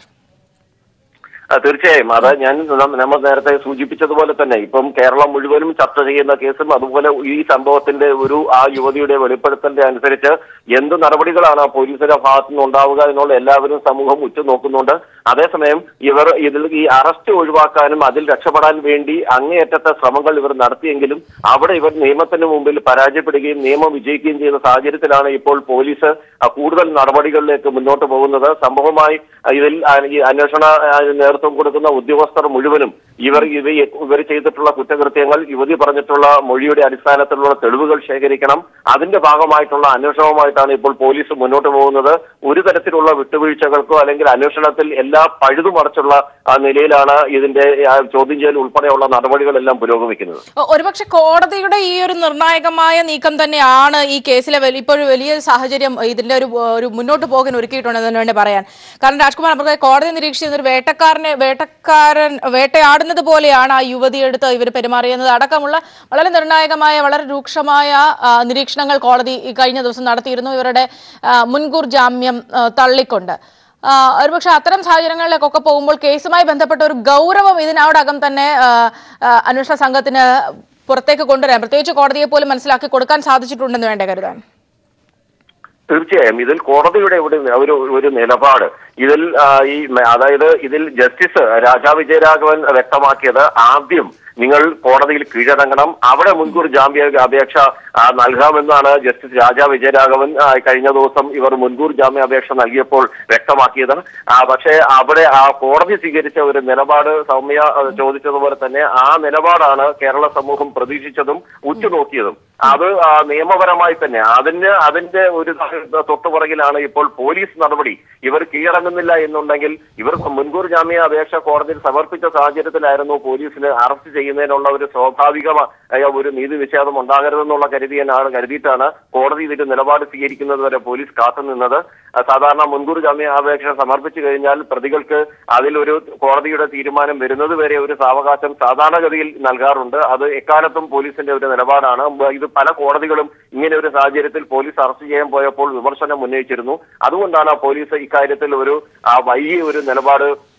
ആ, തീർച്ചയായും അത് ഞാൻ നം- നമ്മൾ നേരത്തെ സൂചിപ്പിച്ചതുപോലെ തന്നെ ഇപ്പം കേരളം മുഴുവനും ചർച്ച ചെയ്യുന്ന കേസും അതുപോലെ ഈ സംഭവത്തിന്റെ ഒരു ആ യുവതിയുടെ വെളിപ്പെടുത്തലിന്റെ അനുസരിച്ച് എന്ത് നടപടികളാണ് ആ പോലീസിന്റെ ഭാഗത്തു നിന്ന് ഉണ്ടാവുക എന്നുള്ള എല്ലാവരും സമൂഹം ഉറ്റുനോക്കുന്നുണ്ട് അതേസമയം ഇവർ ഇതിൽ ഈ അറസ്റ്റ് ഒഴിവാക്കാനും അതിൽ രക്ഷപ്പെടാൻ വേണ്ടി അങ്ങേയറ്റത്തെ ശ്രമങ്ങൾ ഇവർ നടത്തിയെങ്കിലും അവിടെ ഇവർ നിയമത്തിന് മുമ്പിൽ പരാജയപ്പെടുകയും നിയമം വിജയിക്കുകയും ചെയ്യുന്ന സാഹചര്യത്തിലാണ് ഇപ്പോൾ പോലീസ് ആ, കൂടുതൽ നടപടികളിലേക്ക് മുന്നോട്ട് പോകുന്നത് സംഭവമായി ആ, ഇതിൽ ആ, ഈ അന്വേഷണ ആ, നേതൃത്വം കൊടുക്കുന്ന ഉദ്യോഗസ്ഥർ മുഴുവനും ഇവർ ഇവ ഇവർ ചെയ്തിട്ടുള്ള കുറ്റകൃത്യങ്ങൾ യുവതി പറഞ്ഞിട്ടുള്ള മൊഴിയുടെ അടിസ്ഥാനത്തിലുള്ള തെളിവുകൾ ശേഖരിക്കണം അതിന്റെ ഭാഗമായിട്ടുള്ള അന്വേഷണവുമായിട്ടാണ് ഇപ്പോൾ പോലീസ് മുന്നോട്ട് പോകുന്നത് ഒരു തരത്തിലുള്ള വിട്ടുവീഴ്ചകൾക്കോ അല്ലെങ്കിൽ അന്വേഷണത്തിൽ എല്ലാ പഴുതുമറച്ചുള്ള ആ നിലയിലാണ് ഇതിന്റെ ആ, ചോദ്യം ചെയ്യൽ ഉൾപ്പെടെയുള്ള നടപടികളെല്ലാം പുരോഗമിക്കുന്നത് ഒ- ഒരുപക്ഷെ കോടതിയുടെ ഈ ഒരു നിർണായകമായ നീക്കം തന്നെയാണ് ഈ കേസിലെ വലി- ഇപ്പോൾ ഒരു വലിയ സാഹചര്യം ഇതിന്റെ ഒരു ഒരു മുന്നോട്ട് പോകാൻ ഒരുക്കിയിട്ടുണ്ടെന്ന് വേണ്ടി പറയാൻ കാരണം രാജ്കുമാർ നമുക്ക് കോടതി നിരീക്ഷിച്ചിരുന്ന ഒരു വേട്ടക്കാരനെ വേട്ടക്കാരൻ വേട്ടയാടുന്നത് പോലെയാണ് ആ യുവതിയെടുത്ത് ഇവർ പെരുമാറിയെന്നത് അടക്കമുള്ള വളരെ നിർണായകമായ വളരെ രൂക്ഷമായ ആ, നിരീക്ഷണങ്ങൾ കോടതി ഈ കഴിഞ്ഞ ദിവസം നടത്തിയിരുന്നു ഇവരുടെ ആ, മുൻകൂർ ജാമ്യം ആ, തള്ളിക്കൊണ്ട് ആ, ഒരുപക്ഷെ അത്തരം സാഹചര്യങ്ങളിലേക്കൊക്കെ പോകുമ്പോൾ കേസുമായി ബന്ധപ്പെട്ട ഒരു ഗൗരവം ഇതിനോടകം തന്നെ ആ, ആ, അന്വേഷണ സംഘത്തിന് പുറത്തേക്ക് കൊണ്ടുവരാൻ പ്രത്യേകിച്ച് കോടതിയെ പോലും മനസ്സിലാക്കി കൊടുക്കാൻ സാധിച്ചിട്ടുണ്ടെന്ന് വേണ്ടേ കരുതാൻ തീർച്ചയായും ഇതിൽ കോടതിയുടെ ഒരു ഒരു ഒരു നിലപാട് ഇതിൽ ആ, ഈ മ- അതായത് ഇതിൽ ജസ്റ്റിസ് രാജാ വിജയരാഘവൻ വ്യക്തമാക്കിയത് ആദ്യം നിങ്ങൾ കോടതിയിൽ കീഴടങ്ങണം അവിടെ മുൻകൂർ ജാമ്യ അപേക്ഷ ആ, നൽകാമെന്നാണ് ജസ്റ്റിസ് രാജാ വിജയരാഘവൻ ആ, കഴിഞ്ഞ ദിവസം ഇവർ മുൻകൂർ ജാമ്യാപേക്ഷ നൽകിയപ്പോൾ വ്യക്തമാക്കിയത് ആ, പക്ഷേ അവിടെ ആ കോടതി സ്വീകരിച്ച ഒരു നിലപാട് സൗമ്യ ആ, ചോദിച്ചതുപോലെ തന്നെ ആ നിലപാടാണ് കേരള സമൂഹം പ്രതീക്ഷിച്ചതും ഉറ്റുനോക്കിയതും അത് ആ, നിയമപരമായി തന്നെ അതിന് അതിന്റെ ഒരു തൊട്ടുപുറകിലാണ് ഇപ്പോൾ പോലീസ് നടപടി ഇവർ കീഴടങ്ങുന്നില്ല എന്നുണ്ടെങ്കിൽ ഇവർ മുൻകൂർ ജാമ്യ അപേക്ഷ കോടതിയിൽ സമർപ്പിച്ച സാഹചര്യത്തിലായിരുന്നു പോലീസിന് അറസ്റ്റ് ചെയ്യുന്നതിനുള്ള ഒരു സ്വാഭാവികമായ ഒരു നീതി നിഷേധം ഉണ്ടാകരുതെന്നുള്ള കരുതിയാണ് കരുതിയിട്ടാണ് കോടതി ഇതിന്റെ നിലപാട് സ്വീകരിക്കുന്നത് വരെ പോലീസ് കാത്തുനിന്നത് ആ, സാധാരണ മുൻകൂർ ജാമ്യ അപേക്ഷ സമർപ്പിച്ചു കഴിഞ്ഞാൽ പ്രതികൾക്ക് അതിലൊരു കോടതിയുടെ തീരുമാനം വരുന്നത് വരെ ഒരു സാവകാശം സാധാരണഗതിയിൽ നൽകാറുണ്ട് അത് എക്കാലത്തും പോലീസിന്റെ ഒരു നിലപാടാണ് ബ- ഇത് പല കോടതികളും ഇങ്ങനെ ഒരു സാഹചര്യത്തിൽ പോലീസ് അറസ്റ്റ് ചെയ്യാൻ പോയപ്പോൾ വിമർശനം ഉന്നയിച്ചിരുന്നു അതുകൊണ്ടാണ് പോലീസ് ഇക്കാര്യത്തിൽ ഒരു ആ, വൈകിയ ഒരു നിലപാട്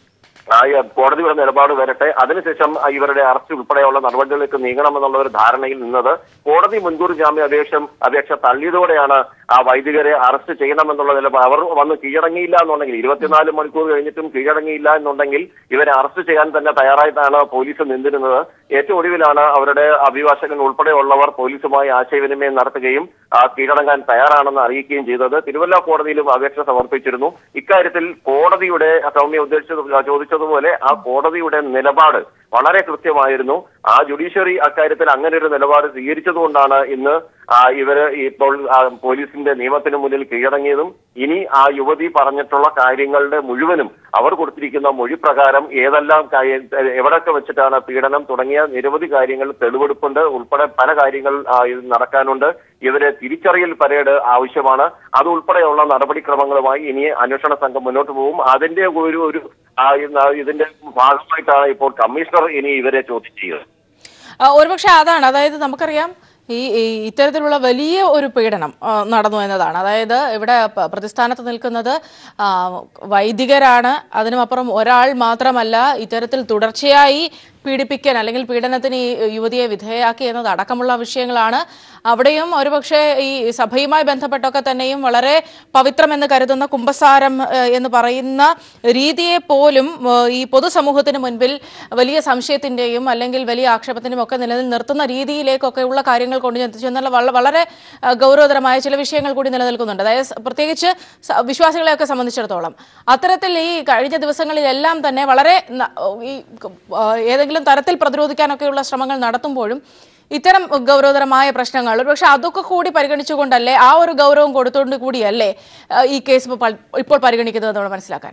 ആ, ഈ കോടതിയുടെ നിലപാട് വരട്ടെ അതിനുശേഷം ആ, ഇവരുടെ അറസ്റ്റ് ഉൾപ്പെടെയുള്ള നടപടികളിലേക്ക് നീങ്ങണമെന്നുള്ള ഒരു ധാരണയിൽ നിന്നത് കോടതി മുൻകൂർ ജാമ്യ അപേക്ഷ അപേക്ഷ തള്ളിയതോടെയാണ് ആ വൈദികരെ അറസ്റ്റ് ചെയ്യണമെന്നുള്ള നിലപാട് അവർ വന്ന് കീഴടങ്ങിയില്ല എന്നുണ്ടെങ്കിൽ ഇരുപത്തിനാല് മണിക്കൂർ കഴിഞ്ഞിട്ടും കീഴടങ്ങിയില്ല എന്നുണ്ടെങ്കിൽ ഇവരെ അറസ്റ്റ് ചെയ്യാൻ തന്നെ തയ്യാറായിട്ടാണ് പോലീസ് നിന്നിരുന്നത് ഏറ്റവും ഒടുവിലാണ് അവരുടെ അഭിഭാഷകൻ ഉൾപ്പെടെയുള്ളവർ പോലീസുമായി ആശയവിനിമയം നടത്തുകയും ആ, കീഴടങ്ങാൻ തയ്യാറാണെന്ന് അറിയിക്കുകയും ചെയ്തത് തിരുവല്ല കോടതിയിലും അപേക്ഷ സമർപ്പിച്ചിരുന്നു ഇക്കാര്യത്തിൽ കോടതിയുടെ സൗമ്യ ഉദ്ദേശിച്ചത് ചോദിച്ചതുപോലെ ആ കോടതിയുടെ നിലപാട് വളരെ കൃത്യമായിരുന്നു ആ ജുഡീഷ്യറി അക്കാര്യത്തിൽ അങ്ങനെ ഒരു നിലപാട് സ്വീകരിച്ചതുകൊണ്ടാണ് ഇന്ന് ആ, ഇവര് ഇപ്പോൾ ആ, പോലീസിന്റെ നിയമത്തിന് മുന്നിൽ കീഴടങ്ങിയതും ഇനി ആ യുവതി പറഞ്ഞിട്ടുള്ള കാര്യങ്ങളുടെ മുഴുവനും അവർ കൊടുത്തിരിക്കുന്ന മൊഴി പ്രകാരം ഏതെല്ലാം കാര്യ- എവിടൊക്കെ വെച്ചിട്ടാണ് പീഡനം തുടങ്ങിയ നിരവധി കാര്യങ്ങൾ തെളിവെടുപ്പുണ്ട് ഉൾപ്പെടെ പല കാര്യങ്ങൾ ആ, ഇത് നടക്കാനുണ്ട് ഇവരെ തിരിച്ചറിയൽ പരേഡ് ആവശ്യമാണ് അതുൾപ്പെടെയുള്ള നടപടിക്രമങ്ങളുമായി ഇനി അന്വേഷണ സംഘം മുന്നോട്ട് പോകും അതിന്റെ ഒരു ഒരു ആ, ഇന്ന് ഇതിന്റെ ഭാഗമായിട്ടാണ് ഇപ്പോൾ കമ്മീഷണർ ഇനി ഇവരെ ചോദ്യം ചെയ്യുന്നത് ആ, ഒരുപക്ഷെ അതാണ് അതായത് നമുക്കറിയാം ഈ ഈ ഇത്തരത്തിലുള്ള വലിയ ഒരു പീഡനം ആ, നടന്നു എന്നതാണ് അതായത് ഇവിടെ പ- പ്രതിസ്ഥാനത്ത് നിൽക്കുന്നത് ആ, വൈദികരാണ് അതിനുമപ്പുറം ഒരാൾ മാത്രമല്ല ഇത്തരത്തിൽ തുടർച്ചയായി പീഡിപ്പിക്കാൻ അല്ലെങ്കിൽ പീഡനത്തിന് ഈ യുവതിയെ വിധേയയാക്കി എന്നത് അടക്കമുള്ള വിഷയങ്ങളാണ് അവിടെയും ഒരുപക്ഷെ ഈ സഭയുമായി ബന്ധപ്പെട്ടൊക്കെ തന്നെയും വളരെ പവിത്രമെന്ന് കരുതുന്ന കുംഭസാരം ഏഹ്, എന്ന് പറയുന്ന രീതിയെ പോലും ഏഹ്, ഈ പൊതുസമൂഹത്തിന് മുൻപിൽ വലിയ സംശയത്തിന്റെയും അല്ലെങ്കിൽ വലിയ ആക്ഷേപത്തിന്റെയും ഒക്കെ നിലനിൽ നിർത്തുന്ന രീതിയിലേക്കൊക്കെയുള്ള കാര്യങ്ങൾ കൊണ്ടു ചെന്നുള്ള വള- വളരെ ഏഹ്, ഗൗരവതരമായ ചില വിഷയങ്ങൾ കൂടി നിലനിൽക്കുന്നുണ്ട് അതായത് സ- പ്രത്യേകിച്ച് സ- വിശ്വാസികളെയൊക്കെ സംബന്ധിച്ചിടത്തോളം അത്തരത്തിൽ ഈ കഴിഞ്ഞ ദിവസങ്ങളിലെല്ലാം തന്നെ വളരെ ന- ഈ ആ, ഏതെങ്കിലും തരത്തിൽ പ്രതിരോധിക്കാനൊക്കെയുള്ള ശ്രമങ്ങൾ നടത്തുമ്പോഴും ഇത്തരം ഗൗരവതരമായ പ്രശ്നങ്ങൾ ഒരുപക്ഷെ അതൊക്കെ കൂടി പരിഗണിച്ചുകൊണ്ടല്ലേ ആ ഒരു ഗൗരവം കൊടുത്തുകൊണ്ട് കൂടിയല്ലേ ആ, ഈ കേസ് ഇപ്പോൾ പൽ- ഇപ്പോൾ പരിഗണിക്കുന്നത് നമ്മൾ മനസ്സിലാക്കാൻ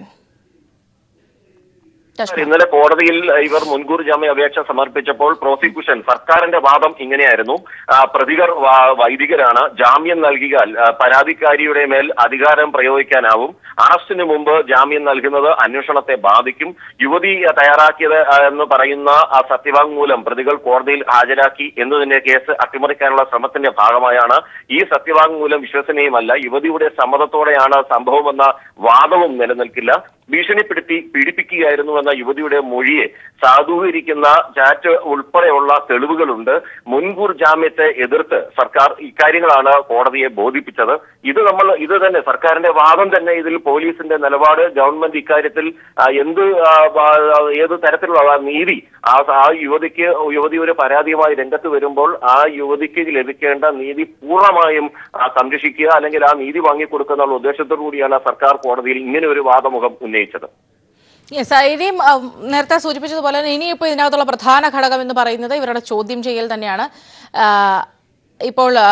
രശ്മി. ഇന്നലെ കോടതിയിൽ ഇവർ മുൻകൂർ ജാമ്യ അപേക്ഷ സമർപ്പിച്ചപ്പോൾ പ്രോസിക്യൂഷൻ സർക്കാരിന്റെ വാദം ഇങ്ങനെയായിരുന്നു ആ, പ്രതികർ വ- വൈദികരാണ് ജാമ്യം നൽകിയാൽ ആ, പരാതിക്കാരിയുടെ മേൽ അധികാരം പ്രയോഗിക്കാനാവും അറസ്റ്റിന് മുമ്പ് ജാമ്യം നൽകുന്നത് അന്വേഷണത്തെ ബാധിക്കും യുവതി ആ, തയ്യാറാക്കിയത് ആ, എന്ന് പറയുന്ന ആ സത്യവാങ്മൂലം പ്രതികൾ കോടതിയിൽ ഹാജരാക്കി എന്നതിന്റെ കേസ് അട്ടിമറിക്കാനുള്ള ശ്രമത്തിന്റെ ഭാഗമായാണ് ഈ സത്യവാങ്മൂലം വിശ്വസനീയമല്ല യുവതിയുടെ സമ്മതത്തോടെയാണ് സംഭവമെന്ന വാദവും നിലനിൽക്കില്ല ഭീഷണിപ്പെടുത്തി പീഡിപ്പിക്കുകയായിരുന്നുവെന്ന യുവതിയുടെ മൊഴിയെ സാധൂകരിക്കുന്ന ചാറ്റ് ഉൾപ്പെടെയുള്ള തെളിവുകളുണ്ട് മുൻകൂർ ജാമ്യത്തെ എതിർത്ത് സർക്കാർ ഇക്കാര്യങ്ങളാണ് കോടതിയെ ബോധിപ്പിച്ചത് ഇത് നമ്മൾ ഇത് തന്നെ സർക്കാരിന്റെ വാദം തന്നെ ഇതിൽ പോലീസിന്റെ നിലപാട് ഗവൺമെന്റ് ഇക്കാര്യത്തിൽ ആ, എന്ത് ആ, ആ, ഏത് തരത്തിലുള്ള ആ നീതി ആ ആ യുവതിക്ക് യുവതി ഒരു പരാതിയുമായി രംഗത്ത് വരുമ്പോൾ ആ യുവതിക്ക് ലഭിക്കേണ്ട നീതി പൂർണ്ണമായും ആ, സംരക്ഷിക്കുക അല്ലെങ്കിൽ ആ നീതി വാങ്ങിക്കൊടുക്കുന്ന ഉദ്ദേശത്തോടു കൂടിയാണ് സർക്കാർ കോടതിയിൽ ഇങ്ങനെ ഒരു വാദമുഖം ഉന്നയിച്ചത് Yes, ആ, ഇനിയും ആ, നേരത്തെ സൂചിപ്പിച്ചതുപോലെ തന്നെ ഇനിയിപ്പോൾ ഇതിനകത്തുള്ള പ്രധാന ഘടകം എന്ന് പറയുന്നത് ഇവരുടെ ചോദ്യം ചെയ്യൽ തന്നെയാണ് ആ, ഇപ്പോൾ ആ,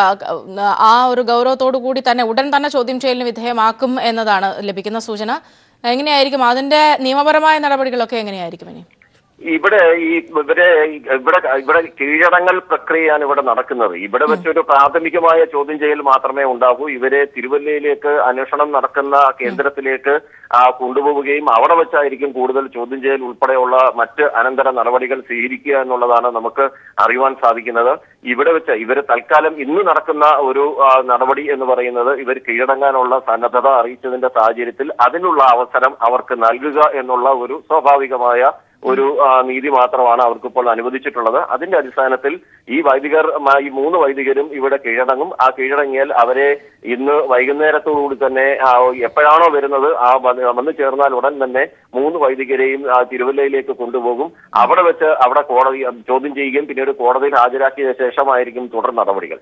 ആ ഒരു ഗൗരവത്തോടു കൂടി തന്നെ ഉടൻ തന്നെ ചോദ്യം ചെയ്യലിന് വിധേയമാക്കും എന്നതാണ് ലഭിക്കുന്ന സൂചന എങ്ങനെയായിരിക്കും അതിന്റെ നിയമപരമായ നടപടികളൊക്കെ എങ്ങനെയായിരിക്കും ഇനി ഇവിടെ ഈ ഇവരെ ഇവിടെ ഇവിടെ കീഴടങ്ങൽ പ്രക്രിയയാണ് ഇവിടെ നടക്കുന്നത് ഇവിടെ വെച്ചൊരു പ്രാഥമികമായ ചോദ്യം ചെയ്യൽ മാത്രമേ ഉണ്ടാകൂ ഇവരെ തിരുവല്ലയിലേക്ക് അന്വേഷണം നടക്കുന്ന കേന്ദ്രത്തിലേക്ക് ആ, കൊണ്ടുപോവുകയും അവിടെ വെച്ചായിരിക്കും കൂടുതൽ ചോദ്യം ചെയ്യൽ ഉൾപ്പെടെയുള്ള മറ്റ് അനന്തര നടപടികൾ സ്വീകരിക്കുക എന്നുള്ളതാണ് നമുക്ക് അറിയുവാൻ സാധിക്കുന്നത് ഇവിടെ വെച്ച് ഇവര് തൽക്കാലം ഇന്ന് നടക്കുന്ന ഒരു ആ, നടപടി എന്ന് പറയുന്നത് ഇവർ കീഴടങ്ങാനുള്ള സന്നദ്ധത അറിയിച്ചതിന്റെ സാഹചര്യത്തിൽ അതിനുള്ള അവസരം അവർക്ക് നൽകുക എന്നുള്ള ഒരു സ്വാഭാവികമായ ഒരു ആ, നീതി മാത്രമാണ് അവർക്കിപ്പോൾ അനുവദിച്ചിട്ടുള്ളത് അതിന്റെ അടിസ്ഥാനത്തിൽ ഈ വൈദികർ മ- ഈ മൂന്ന് വൈദികരും ഇവിടെ കീഴടങ്ങും ആ കീഴടങ്ങിയാൽ അവരെ ഇന്ന് വൈകുന്നേരത്തോടുകൂടി തന്നെ ആ, എപ്പോഴാണോ വരുന്നത് ആ വന്ന് വന്ന് ചേർന്നാൽ ഉടൻ തന്നെ മൂന്ന് വൈദികരെയും ആ, തിരുവല്ലയിലേക്ക് കൊണ്ടുപോകും അവിടെ വെച്ച് അവിടെ കോടതി ചോദ്യം ചെയ്യുകയും പിന്നീട് കോടതിയിൽ ഹാജരാക്കിയ ശേഷമായിരിക്കും തുടർ നടപടികൾ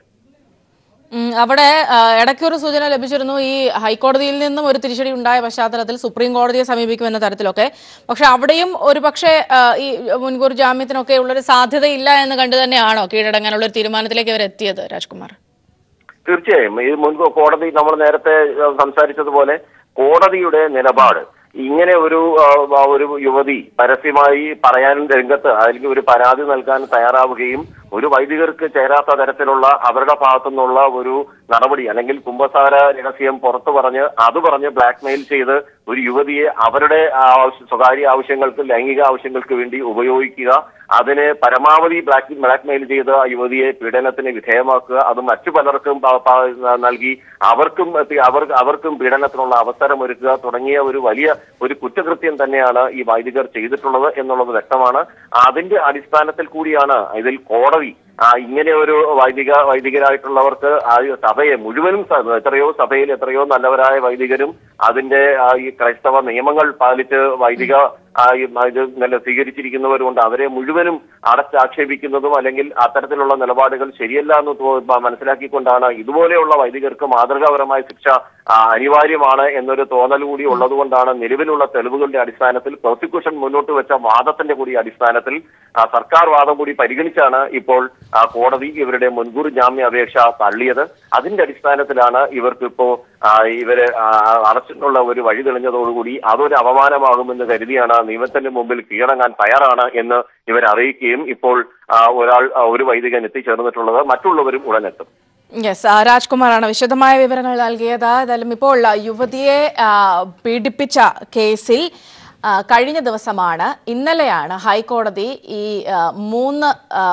ഉം, അവിടെ ആ, ഇടയ്ക്കൊരു സൂചന ലഭിച്ചിരുന്നു ഈ ഹൈക്കോടതിയിൽ നിന്നും ഒരു തിരിച്ചടി ഉണ്ടായ പശ്ചാത്തലത്തിൽ സുപ്രീം കോടതിയെ സമീപിക്കുമെന്ന തരത്തിലൊക്കെ പക്ഷെ അവിടെയും ഒരു പക്ഷേ ആ, ഈ മുൻകൂർ ജാമ്യത്തിനൊക്കെ ഉള്ളൊരു സാധ്യതയില്ല എന്ന് കണ്ടു തന്നെയാണോ കീഴടങ്ങാനുള്ള ഒരു തീരുമാനത്തിലേക്ക് അവർ എത്തിയത് രാജ്കുമാർ തീർച്ചയായും ഈ മുൻപ് കോടതി നമ്മൾ നേരത്തെ ഏഹ്, സംസാരിച്ചതുപോലെ കോടതിയുടെ നിലപാട് ഇങ്ങനെ ഒരു ആ, ആ, ഒരു യുവതി പരസ്യമായി പറയാൻ രംഗത്ത് അല്ലെങ്കിൽ ഒരു പരാതി നൽകാൻ തയ്യാറാവുകയും ഒരു വൈദികർക്ക് ചേരാത്ത തരത്തിലുള്ള അവരുടെ ഭാഗത്തുനിന്നുള്ള ഒരു നടപടി അല്ലെങ്കിൽ കുംഭസാര രഹസ്യം പുറത്തു പറഞ്ഞ് അത് പറഞ്ഞ് ബ്ലാക്ക്മെയിൽ ചെയ്ത് ഒരു യുവതിയെ അവരുടെ ആവശ്യ- സ്വകാര്യ ആവശ്യങ്ങൾക്ക് ലൈംഗിക ആവശ്യങ്ങൾക്ക് വേണ്ടി ഉപയോഗിക്കുക അതിന് പരമാവധി ബ്ലാക്ക് ബ്ലാക്ക്മെയിൽ ചെയ്ത് ആ യുവതിയെ പീഡനത്തിന് വിധേയമാക്കുക അത് മറ്റു പലർക്കും പ- പ- നൽകി അവർക്കും എത്തി- അവർ അവർക്കും പീഡനത്തിനുള്ള അവസരം ഒരുക്കുക തുടങ്ങിയ ഒരു വലിയ ഒരു കുറ്റകൃത്യം തന്നെയാണ് ഈ വൈദികർ ചെയ്തിട്ടുള്ളത് എന്നുള്ളത് വ്യക്തമാണ് അതിന്റെ അടിസ്ഥാനത്തിൽ കൂടിയാണ് ഇതിൽ കോടതി ആ, ഇങ്ങനെ ഒരു വൈദിക വൈദികരായിട്ടുള്ളവർക്ക് ആ ഈ സഭയെ മുഴുവനും സ- എത്രയോ സഭയിൽ എത്രയോ നല്ലവരായ വൈദികരും അതിന്റെ ആ, ഈ ക്രൈസ്തവ നിയമങ്ങൾ പാലിച്ച് വൈദിക ആ, ഈ ഇത് നല്ല സ്വീകരിച്ചിരിക്കുന്നവരുണ്ട് അവരെ മുഴുവനും അടച്ചാക്ഷേപിക്കുന്നതും അല്ലെങ്കിൽ അത്തരത്തിലുള്ള നിലപാടുകൾ ശരിയല്ല എന്ന് തോ- മ- മനസ്സിലാക്കിക്കൊണ്ടാണ് ഇതുപോലെയുള്ള വൈദികർക്ക് മാതൃകാപരമായ ശിക്ഷ ആ, അനിവാര്യമാണ് എന്നൊരു തോന്നൽ കൂടി ഉള്ളതുകൊണ്ടാണ് നിലവിലുള്ള തെളിവുകളുടെ അടിസ്ഥാനത്തിൽ പ്രോസിക്യൂഷൻ മുന്നോട്ട് വെച്ച വാദത്തിന്റെ കൂടി അടിസ്ഥാനത്തിൽ ആ, സർക്കാർ വാദം കൂടി പരിഗണിച്ചാണ് ഇപ്പോൾ ആ, കോടതി ഇവരുടെ മുൻകൂർ ജാമ്യ അപേക്ഷ തള്ളിയത് അതിന്റെ അടിസ്ഥാനത്തിലാണ് ഇവർക്ക് ഇപ്പോ ആ, ഇവര് ആ, അറസ്റ്റിനുള്ള ഒരു വഴി തെളിഞ്ഞതോടുകൂടി അതൊരു അപമാനമാകുമെന്ന് കരുതിയാണ് നിയമത്തിന്റെ മുമ്പിൽ കീഴടങ്ങാൻ തയ്യാറാണ് എന്ന് ഇവർ അറിയിക്കുകയും ഇപ്പോൾ ആ, ഒരാൾ ആ, ഒരു വൈദികൻ എത്തിച്ചേർന്നിട്ടുള്ളത് മറ്റുള്ളവരും ഉടനെത്തും യെസ് രാജ്കുമാറാണ് വിശദമായ വിവരങ്ങൾ നൽകിയത് ഏതായാലും ഇപ്പോൾ ആ, യുവതിയെ ആ, പീഡിപ്പിച്ച കേസിൽ ആ, കഴിഞ്ഞ ദിവസമാണ് ഇന്നലെയാണ് ഹൈക്കോടതി ഈ ആ, മൂന്ന് ആ,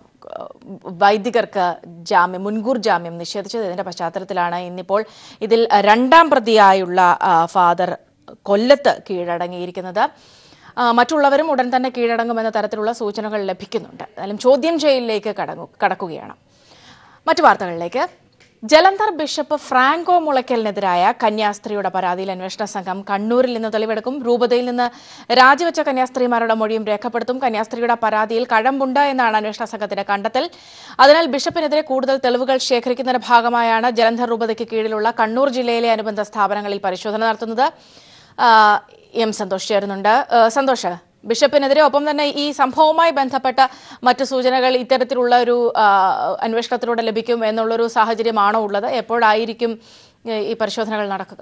വൈദികർക്ക് ജാമ്യം മുൻകൂർ ജാമ്യം നിഷേധിച്ചത് ഇതിന്റെ പശ്ചാത്തലത്തിലാണ് ഇന്നിപ്പോൾ ഇതിൽ രണ്ടാം പ്രതിയായുള്ള ആ, ഫാദർ കൊല്ലത്ത് കീഴടങ്ങിയിരിക്കുന്നത് ആ, മറ്റുള്ളവരും ഉടൻ തന്നെ കീഴടങ്ങുമെന്ന തരത്തിലുള്ള സൂചനകൾ ലഭിക്കുന്നുണ്ട് എന്നാലും ചോദ്യം ചെയ്യലിലേക്ക് കടങ്ങു കടക്കുകയാണ് മറ്റു വാർത്തകളിലേക്ക് ജലന്ധർ ബിഷപ്പ് ഫ്രാങ്കോ മുളയ്ക്കലിനെതിരായ കന്യാസ്ത്രീയുടെ പരാതിയിൽ അന്വേഷണ സംഘം കണ്ണൂരിൽ നിന്ന് തെളിവെടുക്കും രൂപതയിൽ നിന്ന് രാജിവെച്ച കന്യാസ്ത്രീമാരുടെ മൊഴിയും രേഖപ്പെടുത്തും കന്യാസ്ത്രീയുടെ പരാതിയിൽ കഴമ്പുണ്ട് എന്നാണ് അന്വേഷണ സംഘത്തിന്റെ കണ്ടെത്തൽ അതിനാൽ ബിഷപ്പിനെതിരെ കൂടുതൽ തെളിവുകൾ ശേഖരിക്കുന്നതിന്റെ ഭാഗമായാണ് ജലന്ധർ രൂപതയ്ക്ക് കീഴിലുള്ള കണ്ണൂർ ജില്ലയിലെ അനുബന്ധ സ്ഥാപനങ്ങളിൽ പരിശോധന നടത്തുന്നത് ആ, എം സന്തോഷ് ചേരുന്നുണ്ട് ആ, സന്തോഷ് ബിഷപ്പിനെതിരെ ഒപ്പം തന്നെ ഈ സംഭവവുമായി ബന്ധപ്പെട്ട മറ്റു സൂചനകൾ ഇത്തരത്തിലുള്ള ഒരു ആ, അന്വേഷണത്തിലൂടെ ലഭിക്കും എന്നുള്ളൊരു സാഹചര്യമാണോ ഉള്ളത് എപ്പോഴായിരിക്കും ഏ, ഈ പരിശോധനകൾ നടക്കുക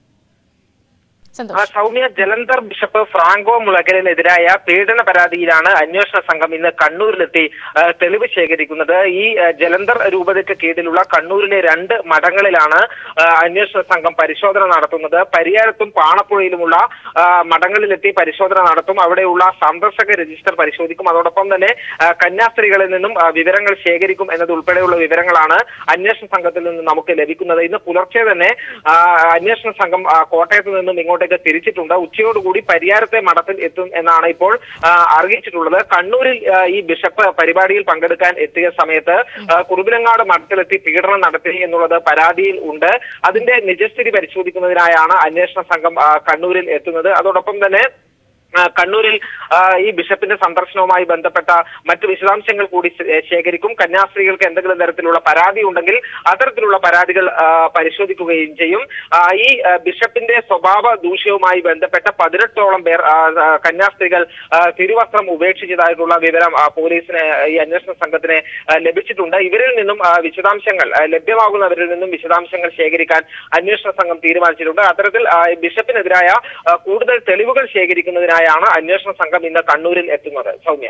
ആ, സന്തോഷ് സൗമ്യ ജലന്ധർ ബിഷപ്പ് ഫ്രാങ്കോ മുളകലിനെതിരായ പീഡന പരാതിയിലാണ് അന്വേഷണ സംഘം ഇന്ന് കണ്ണൂരിലെത്തി ആ, തെളിവ് ശേഖരിക്കുന്നത് ഈ ആ, ജലന്ധർ രൂപതയ്ക്ക് കീഴിലുള്ള കണ്ണൂരിലെ രണ്ട് മഠങ്ങളിലാണ് ആ, അന്വേഷണ സംഘം പരിശോധന നടത്തുന്നത് പരിയാരത്തും പാണപ്പുഴയിലുമുള്ള ആ, മഠങ്ങളിലെത്തി പരിശോധന നടത്തും അവിടെയുള്ള സന്ദർശക രജിസ്റ്റർ പരിശോധിക്കും അതോടൊപ്പം തന്നെ ആ, കന്യാസ്ത്രീകളിൽ നിന്നും ആ, വിവരങ്ങൾ ശേഖരിക്കും എന്നതുൾപ്പെടെയുള്ള വിവരങ്ങളാണ് അന്വേഷണ സംഘത്തിൽ നിന്ന് നമുക്ക് ലഭിക്കുന്നത് ഇന്ന് പുലർച്ചെ തന്നെ ആ, അന്വേഷണ സംഘം ആ, കോട്ടയത്ത് നിന്നും ഇങ്ങോട്ടേക്ക് തിരിച്ചിട്ടുണ്ട് ഉച്ചയോടുകൂടി പരിയാരത്തെ മഠത്തിൽ എത്തും എന്നാണ് ഇപ്പോൾ ആ, അറിയിച്ചിട്ടുള്ളത് കണ്ണൂരിൽ ആ, ഈ ബിഷപ്പ് പരിപാടിയിൽ പങ്കെടുക്കാൻ എത്തിയ സമയത്ത് ആ, കുറുവിലങ്ങാട് മഠത്തിലെത്തി പീഡനം നടത്തി എന്നുള്ളത് പരാതിയിൽ ഉണ്ട് അതിന്റെ നിജസ്ഥിതി പരിശോധിക്കുന്നതിനായാണ് അന്വേഷണ സംഘം ആ, കണ്ണൂരിൽ എത്തുന്നത് അതോടൊപ്പം തന്നെ ആ, കണ്ണൂരിൽ ആ, ഈ ബിഷപ്പിന്റെ സന്ദർശനവുമായി ബന്ധപ്പെട്ട മറ്റു വിശദാംശങ്ങൾ കൂടി ശേ- ശേഖരിക്കും കന്യാസ്ത്രീകൾക്ക് എന്തെങ്കിലും തരത്തിലുള്ള പരാതി ഉണ്ടെങ്കിൽ അത്തരത്തിലുള്ള പരാതികൾ ആ, പരിശോധിക്കുകയും ചെയ്യും ആ, ഈ ആ, ബിഷപ്പിന്റെ സ്വഭാവ ദൂഷ്യവുമായി ബന്ധപ്പെട്ട പതിനെട്ടോളം പേർ ആ, ആ, കന്യാസ്ത്രീകൾ ആ, തിരുവസ്ത്രം ഉപേക്ഷിച്ചതായിട്ടുള്ള വിവരം ആ, പോലീസിന് ഈ അന്വേഷണ സംഘത്തിന് ആ, ലഭിച്ചിട്ടുണ്ട് ഇവരിൽ നിന്നും ആ, വിശദാംശങ്ങൾ ആ, ലഭ്യമാകുന്നവരിൽ നിന്നും വിശദാംശങ്ങൾ ശേഖരിക്കാൻ അന്വേഷണ സംഘം തീരുമാനിച്ചിട്ടുണ്ട് അത്തരത്തിൽ ആ, ബിഷപ്പിനെതിരായ ആ, കൂടുതൽ തെളിവുകൾ ശേഖരിക്കുന്നതിനായാണ് അന്വേഷണ സംഘം ഇന്ന് കണ്ണൂരിൽ എത്തുന്നത് സൗമ്യ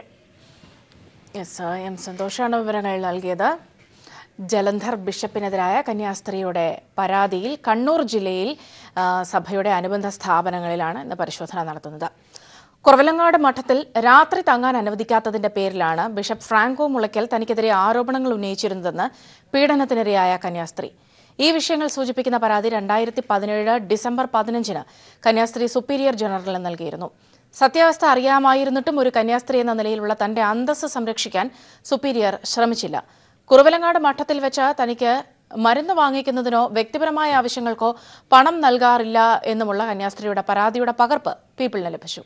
യെസ് എം സന്തോഷാണ് വിവരങ്ങൾ നൽകിയത് ജലന്ധർ ബിഷപ്പിനെതിരായ കന്യാസ്ത്രീയുടെ പരാതിയിൽ കണ്ണൂർ ജില്ലയിൽ ആ, സഭയുടെ അനുബന്ധ സ്ഥാപനങ്ങളിലാണ് ഇന്ന് പരിശോധന നടത്തുന്നത് കുറവലങ്ങാട് മഠത്തിൽ രാത്രി തങ്ങാൻ അനുവദിക്കാത്തതിന്റെ പേരിലാണ് ബിഷപ്പ് ഫ്രാങ്കോ മുളയ്ക്കൽ തനിക്കെതിരെ ആരോപണങ്ങൾ ഉന്നയിച്ചിരുന്നതെന്ന് പീഡനത്തിനിരയായ കന്യാസ്ത്രീ ഈ വിഷയങ്ങൾ സൂചിപ്പിക്കുന്ന പരാതി രണ്ടായിരത്തി പതിനേഴ് ഡിസംബർ പതിനഞ്ചിന് കന്യാസ്ത്രീ സുപ്പീരിയർ ജനറലിന് നൽകിയിരുന്നു സത്യാവസ്ഥ അറിയാമായിരുന്നിട്ടും ഒരു കന്യാസ്ത്രീ എന്ന നിലയിലുള്ള തന്റെ അന്തസ്സ് സംരക്ഷിക്കാൻ സുപ്പീരിയർ ശ്രമിച്ചില്ല കുറവലങ്ങാട് മഠത്തിൽ വെച്ച് തനിക്ക് മരുന്ന് വാങ്ങിക്കുന്നതിനോ വ്യക്തിപരമായ ആവശ്യങ്ങൾക്കോ പണം നൽകാറില്ല എന്നുമുള്ള കന്യാസ്ത്രീയുടെ പരാതിയുടെ പകർപ്പ് പീപ്പിളിന് ലഭിച്ചു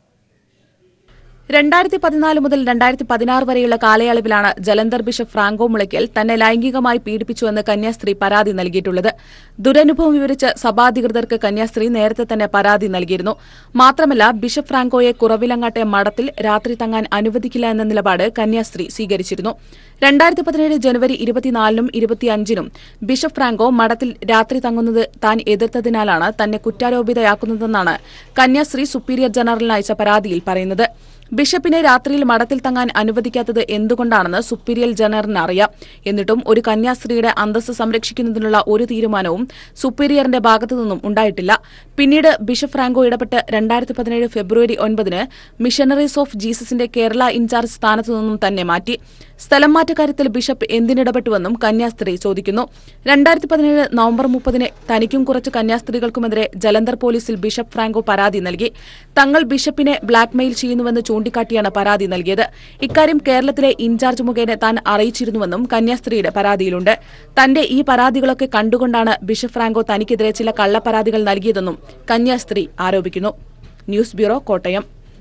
രണ്ടായിരത്തി പതിനാല് മുതൽ രണ്ടായിരത്തി പതിനാറ് വരെയുള്ള കാലയളവിലാണ് ജലന്ധർ ബിഷപ്പ് ഫ്രാങ്കോ മുളയ്ക്കൽ തന്നെ ലൈംഗികമായി പീഡിപ്പിച്ചുവെന്ന് കന്യാസ്ത്രീ പരാതി നൽകിയിട്ടുള്ളത് ദുരനുഭവം വിവരിച്ച് സഭാധികൃതർക്ക് കന്യാസ്ത്രീ നേരത്തെ തന്നെ പരാതി നൽകിയിരുന്നു മാത്രമല്ല ബിഷപ്പ് ഫ്രാങ്കോയെ കുറവിലങ്ങാട്ടെ മഠത്തിൽ രാത്രി തങ്ങാൻ അനുവദിക്കില്ല എന്ന നിലപാട് കന്യാസ്ത്രീ സ്വീകരിച്ചിരുന്നു രണ്ടായിരത്തി പതിനേഴ് ജനുവരി ഇരുപത്തിനാലിനും ഇരുപത്തിയഞ്ചിനും ബിഷപ്പ് ഫ്രാങ്കോ മഠത്തിൽ രാത്രി തങ്ങുന്നത് താൻ എതിർത്തതിനാലാണ് തന്നെ കുറ്റാരോപിതയാക്കുന്നതെന്നാണ് കന്യാസ്ത്രീ സുപ്പീരിയർ ജനറലിന് അയച്ച പരാതിയിൽ പറയുന്നത് ബിഷപ്പിനെ രാത്രിയിൽ മഠത്തിൽ തങ്ങാൻ അനുവദിക്കാത്തത് എന്തുകൊണ്ടാണെന്ന് സുപ്പീരിയർ ജനറലിന് അറിയാം എന്നിട്ടും ഒരു കന്യാസ്ത്രീയുടെ അന്തസ്സ് സംരക്ഷിക്കുന്നതിനുള്ള ഒരു തീരുമാനവും സുപ്പീരിയറിന്റെ ഭാഗത്തുനിന്നും ഉണ്ടായിട്ടില്ല പിന്നീട് ബിഷപ്പ് ഫ്രാങ്കോ ഇടപെട്ട് രണ്ടായിരത്തി പതിനേഴ് ഫെബ്രുവരി ഒൻപതിന് മിഷണറീസ് ഓഫ് ജീസസിന്റെ കേരള ഇൻചാർജ് സ്ഥാനത്തു നിന്നും തന്നെ മാറ്റി സ്ഥലം മാറ്റ കാര്യത്തിൽ ബിഷപ്പ് എന്തിനിടപെട്ടുവെന്നും കന്യാസ്ത്രീ ചോദിക്കുന്നു രണ്ടായിരത്തി പതിനേഴ് നവംബർ മുപ്പതിന് തനിക്കും കുറച്ച് കന്യാസ്ത്രീകൾക്കുമെതിരെ ജലന്ധർ പോലീസിൽ ബിഷപ്പ് ഫ്രാങ്കോ പരാതി നൽകി തങ്ങൾ ബിഷപ്പിനെ ബ്ലാക്ക്മെയിൽ ചെയ്യുന്നുവെന്ന് ചൂണ്ടിക്കാട്ടിയാണ് പരാതി നൽകിയത് ഇക്കാര്യം കേരളത്തിലെ ഇൻചാർജ് മുഖേന താൻ അറിയിച്ചിരുന്നുവെന്നും കന്യാസ്ത്രീയുടെ പരാതിയിലുണ്ട് തന്റെ ഈ പരാതികളൊക്കെ കണ്ടുകൊണ്ടാണ് ബിഷപ്പ് ഫ്രാങ്കോ തനിക്കെതിരെ ചില കള്ളപ്പരാതികൾ നൽകിയതെന്നും കന്യാസ്ത്രീ ആരോപിക്കുന്നു ന്യൂസ് ബ്യൂറോ കോട്ടയം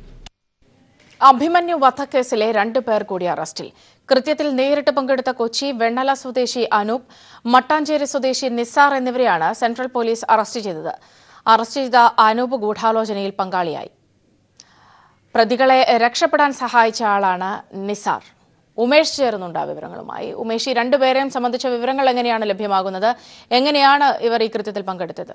അഭിമന്യു വധക്കേസിലെ രണ്ടു പേർ കൂടി അറസ്റ്റിൽ കൃത്യത്തിൽ നേരിട്ട് പങ്കെടുത്ത കൊച്ചി വെണ്ണല സ്വദേശി അനൂപ് മട്ടാഞ്ചേരി സ്വദേശി നിസാർ എന്നിവരെയാണ് സെൻട്രൽ പോലീസ് അറസ്റ്റ് ചെയ്തത് അറസ്റ്റ് ചെയ്ത അനൂപ് ഗൂഢാലോചനയിൽ പങ്കാളിയായി പ്രതികളെ രക്ഷപ്പെടാൻ സഹായിച്ച ആളാണ് നിസാർ ഉമേഷ് ചേർന്നുണ്ട് ആ വിവരങ്ങളുമായി ഉമേഷ് ഈ രണ്ടുപേരെയും സംബന്ധിച്ച വിവരങ്ങൾ എങ്ങനെയാണ് ലഭ്യമാകുന്നത് എങ്ങനെയാണ് ഇവർ ഈ കൃത്യത്തിൽ പങ്കെടുത്തത്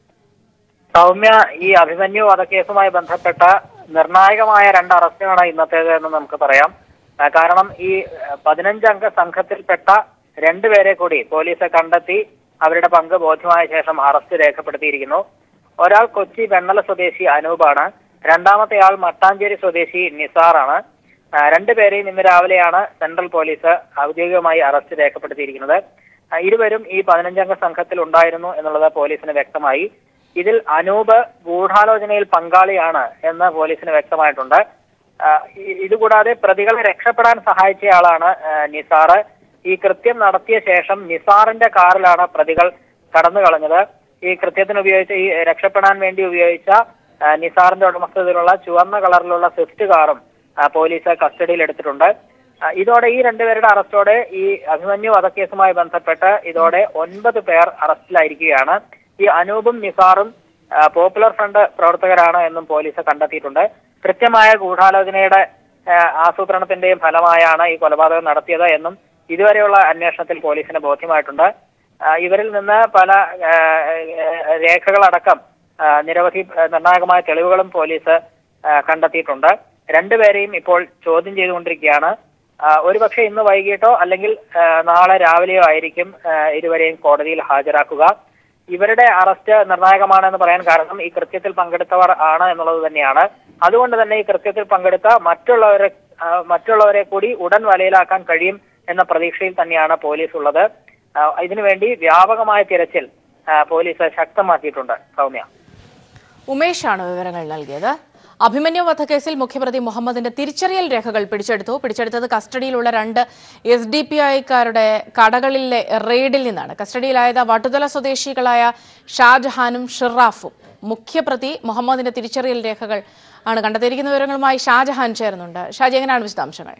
സൗമ്യ ഈ അഭിമന്യു വധക്കേസുമായി ബന്ധപ്പെട്ട നിർണായകമായ രണ്ട് അറസ്റ്റുകളാണ് ഇന്നത്തേത് എന്ന് നമുക്ക് പറയാം ആ, കാരണം ഈ പതിനഞ്ചംഗ സംഘത്തിൽപ്പെട്ട രണ്ടുപേരെ കൂടി പോലീസ് കണ്ടെത്തി അവരുടെ പങ്ക് ബോധ്യമായ ശേഷം അറസ്റ്റ് രേഖപ്പെടുത്തിയിരിക്കുന്നു ഒരാൾ കൊച്ചി വെണ്ണല സ്വദേശി അനൂപാണ് രണ്ടാമത്തെ ആൾ മട്ടാഞ്ചേരി സ്വദേശി നിസാറാണ് ആ, രണ്ടുപേരെയും ഇന്ന് രാവിലെയാണ് സെൻട്രൽ പോലീസ് ഔദ്യോഗികമായി അറസ്റ്റ് രേഖപ്പെടുത്തിയിരിക്കുന്നത് ആ, ഇരുവരും ഈ പതിനഞ്ചംഗ സംഘത്തിൽ ഉണ്ടായിരുന്നു എന്നുള്ളത് പോലീസിന് വ്യക്തമായി ഇതിൽ അനൂപ് ഗൂഢാലോചനയിൽ പങ്കാളിയാണ് എന്ന് പോലീസിന് വ്യക്തമായിട്ടുണ്ട് ആ, ഇ- ഇതുകൂടാതെ പ്രതികളെ രക്ഷപ്പെടാൻ സഹായിച്ചയാളാണ് ആ, നിസാറ് ഈ കൃത്യം നടത്തിയ ശേഷം നിസാറിന്റെ കാറിലാണ് പ്രതികൾ കടന്നു കളഞ്ഞത് ഈ കൃത്യത്തിന് ഉപയോഗിച്ച ഈ രക്ഷപ്പെടാൻ വേണ്ടി ഉപയോഗിച്ച ആ, നിസാറിന്റെ ഉടമസ്ഥതയിലുള്ള ചുവന്ന കളറിലുള്ള സ്വിഫ്റ്റ് കാറും ആ, പോലീസ് കസ്റ്റഡിയിൽ എടുത്തിട്ടുണ്ട് ആ, ഇതോടെ ഈ രണ്ടുപേരുടെ അറസ്റ്റോടെ ഈ അഭിമന്യു വധക്കേസുമായി ബന്ധപ്പെട്ട് ഇതോടെ ഒൻപത് പേർ അറസ്റ്റിലായിരിക്കുകയാണ് ഈ അനൂപും നിസാറും ആ, പോപ്പുലർ ഫ്രണ്ട് പ്രവർത്തകരാണ് എന്നും പോലീസ് കണ്ടെത്തിയിട്ടുണ്ട് കൃത്യമായ ഗൂഢാലോചനയുടെ ആ, ആസൂത്രണത്തിന്റെയും ഫലമായാണ് ഈ കൊലപാതകം നടത്തിയത് എന്നും ഇതുവരെയുള്ള അന്വേഷണത്തിൽ പോലീസിന് ബോധ്യമായിട്ടുണ്ട് ആ, ഇവരിൽ നിന്ന് പല ആ, ആ, രേഖകളടക്കം ആ, നിരവധി ആ, നിർണായകമായ തെളിവുകളും പോലീസ് ആ, കണ്ടെത്തിയിട്ടുണ്ട് രണ്ടുപേരെയും ഇപ്പോൾ ചോദ്യം ചെയ്തുകൊണ്ടിരിക്കുകയാണ് ആ, ഒരുപക്ഷെ ഇന്ന് വൈകിട്ടോ അല്ലെങ്കിൽ ആ, നാളെ രാവിലെയോ ആയിരിക്കും ആ, ഇരുവരെയും കോടതിയിൽ ഹാജരാക്കുക ഇവരുടെ അറസ്റ്റ് നിർണായകമാണെന്ന് പറയാൻ കാരണം ഈ കൃത്യത്തിൽ പങ്കെടുത്തവർ ആണ് എന്നുള്ളത് തന്നെയാണ് അതുകൊണ്ട് തന്നെ ഈ കൃത്യത്തിൽ പങ്കെടുത്ത മറ്റുള്ളവരെ ആ, മറ്റുള്ളവരെ കൂടി ഉടൻ വലയിലാക്കാൻ കഴിയും എന്ന പ്രതീക്ഷയിൽ തന്നെയാണ് പോലീസ് ഉള്ളത് ആ, ഇതിനുവേണ്ടി വ്യാപകമായ തിരച്ചിൽ ആ, പോലീസ് ശക്തമാക്കിയിട്ടുണ്ട് സൗമ്യ ഉമേഷാണ് വിവരങ്ങൾ നൽകിയത് അഭിമന്യു വധക്കേസിൽ മുഖ്യപ്രതി മുഹമ്മദിന്റെ തിരിച്ചറിയൽ രേഖകൾ പിടിച്ചെടുത്തു പിടിച്ചെടുത്തത് കസ്റ്റഡിയിലുള്ള രണ്ട് എസ് ഡി പി ഐക്കാരുടെ കടകളിലെ റെയ്ഡിൽ നിന്നാണ് കസ്റ്റഡിയിലായത് വട്ടുതല സ്വദേശികളായ ഷാജഹാനും ഷിറാഫും മുഖ്യപ്രതി മുഹമ്മദിന്റെ തിരിച്ചറിയൽ രേഖകൾ ആണ് കണ്ടെത്തിയിരിക്കുന്ന വിവരങ്ങളുമായി ഷാജഹാൻ ചേർന്നുണ്ട് ഷാജി എങ്ങനെയാണ് വിശദാംശങ്ങൾ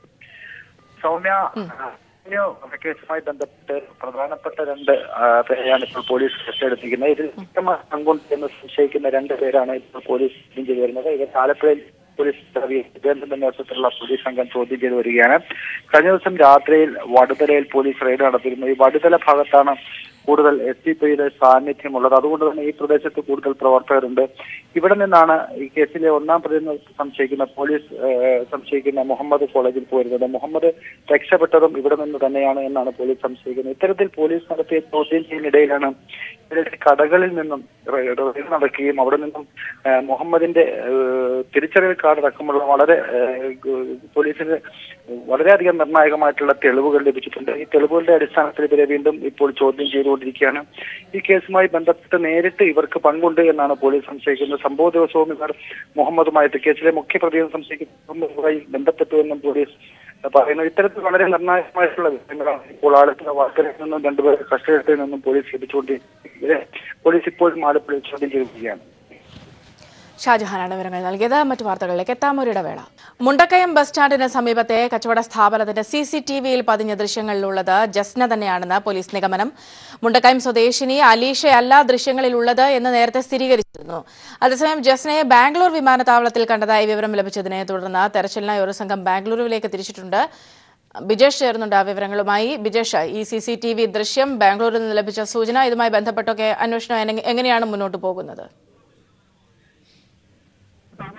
സൗമ്യ അഭിമന്യു കേസുമായി ബന്ധപ്പെട്ട് പ്രധാനപ്പെട്ട രണ്ട് ആ, പേരെയാണ് ഇപ്പോൾ പോലീസ് കസ്റ്റഡിയെടുത്തിരിക്കുന്നത് ഇതിൽ വ്യക്തമായ പങ്കുണ്ട് എന്ന് സംശയിക്കുന്ന രണ്ട് പേരാണ് ഇപ്പോൾ പോലീസ് ചോദ്യം ചെയ്തു വരുന്നത് ഇവർ ആലപ്പുഴയിൽ പോലീസ് മേധാവി സുരേന്ദ്രന്റെ നേതൃത്വത്തിലുള്ള പോലീസ് സംഘം ചോദ്യം ചെയ്തു വരികയാണ് കഴിഞ്ഞ ദിവസം രാത്രിയിൽ വടുതലയിൽ പോലീസ് റെയ്ഡ് നടത്തിയിരുന്നു ഈ വടുതല ഭാഗത്താണ് കൂടുതൽ എസ് ഡി പിയുടെ സാന്നിധ്യമുള്ളത് അതുകൊണ്ട് തന്നെ ഈ പ്രദേശത്ത് കൂടുതൽ പ്രവർത്തകരുണ്ട് ഇവിടെ നിന്നാണ് ഈ കേസിലെ ഒന്നാം പ്രതി എന്ന് സംശയിക്കുന്ന പോലീസ് ഏഹ്, സംശയിക്കുന്ന മുഹമ്മദ് കോളേജിൽ പോയിരുന്നത് മുഹമ്മദ് രക്ഷപ്പെട്ടതും ഇവിടെ നിന്ന് തന്നെയാണ് എന്നാണ് പോലീസ് സംശയിക്കുന്നത് ഇത്തരത്തിൽ പോലീസ് നടത്തിയ ചോദ്യം ചെയ്യുന്നതിനിടയിലാണ് ഇവരുടെ കടകളിൽ നിന്നും റെയ്ഡ് നടക്കുകയും അവിടെ നിന്നും ഏഹ്, മുഹമ്മദിന്റെ ഏഹ്, തിരിച്ചറിയൽ കാർഡ് അടക്കമുള്ള വളരെ ഏഹ്, ഗ- പോലീസിന് വളരെയധികം നിർണായകമായിട്ടുള്ള തെളിവുകൾ ലഭിച്ചിട്ടുണ്ട് ഈ തെളിവുകളുടെ അടിസ്ഥാനത്തിൽ ഇവരെ വീണ്ടും ഇപ്പോൾ ചോദ്യം ചെയ്തുകൊണ്ടിരിക്കുകയാണ് ഈ കേസുമായി ബന്ധപ്പെട്ട് നേരിട്ട് ഇവർക്ക് പങ്കുണ്ട് എന്നാണ് പോലീസ് സംശയിക്കുന്നത് സംഭവ ദിവസവും ഇവർ മുഹമ്മദുമായിട്ട് കേസിലെ മുഖ്യപ്രതിയെ സംശയിക്കുന്ന മുഹമ്മദുമായി ബന്ധപ്പെട്ടു എന്നും പോലീസ് പറയുന്നു ഇത്തരത്തിൽ വളരെ നിർണായകമായിട്ടുള്ള വിവരങ്ങളാണ് ഇപ്പോൾ ആലപ്പുഴ വാർത്തയിൽ നിന്നും രണ്ടുപേരെ കസ്റ്റഡിയിൽ നിന്നും പോലീസ് ലഭിച്ചുകൊണ്ടിരിക്കുന്നത് പോലീസ് ഇപ്പോഴും ആലപ്പുഴയിൽ ചോദ്യം ചെയ്തിരിക്കുകയാണ് ഷാജഹാനാണ് വിവരങ്ങൾ നൽകിയത് മറ്റു വാർത്തകളിലേക്ക് എത്താം ഒരു ഇടവേള മുണ്ടക്കയം ബസ് സ്റ്റാൻഡിന് സമീപത്തെ കച്ചവട സ്ഥാപനത്തിന്റെ സി സി ടി വിയിൽ പതിഞ്ഞ ദൃശ്യങ്ങളിലുള്ളത് ജസ്ന തന്നെയാണെന്ന് പോലീസ് നിഗമനം മുണ്ടക്കയം സ്വദേശിനി അലീഷയല്ല ദൃശ്യങ്ങളിലുള്ളത് എന്ന് നേരത്തെ സ്ഥിരീകരിച്ചിരുന്നു അതേസമയം ജസ്നയെ ബാംഗ്ലൂർ വിമാനത്താവളത്തിൽ കണ്ടതായി വിവരം ലഭിച്ചതിനെ തുടർന്ന് തെരച്ചിലിനായി ഒരു സംഘം ബാംഗ്ലൂരുവിലേക്ക് തിരിച്ചിട്ടുണ്ട് ബിജേഷ് ചേർന്നുണ്ട് ആ വിവരങ്ങളുമായി ബിജേഷ് ഈ സി സി ടി വി ദൃശ്യം ബാംഗ്ലൂരിൽ നിന്ന് ലഭിച്ച സൂചന ഇതുമായി ബന്ധപ്പെട്ടൊക്കെ അന്വേഷണം എങ്ങനെ- എങ്ങനെയാണ് മുന്നോട്ട് പോകുന്നത്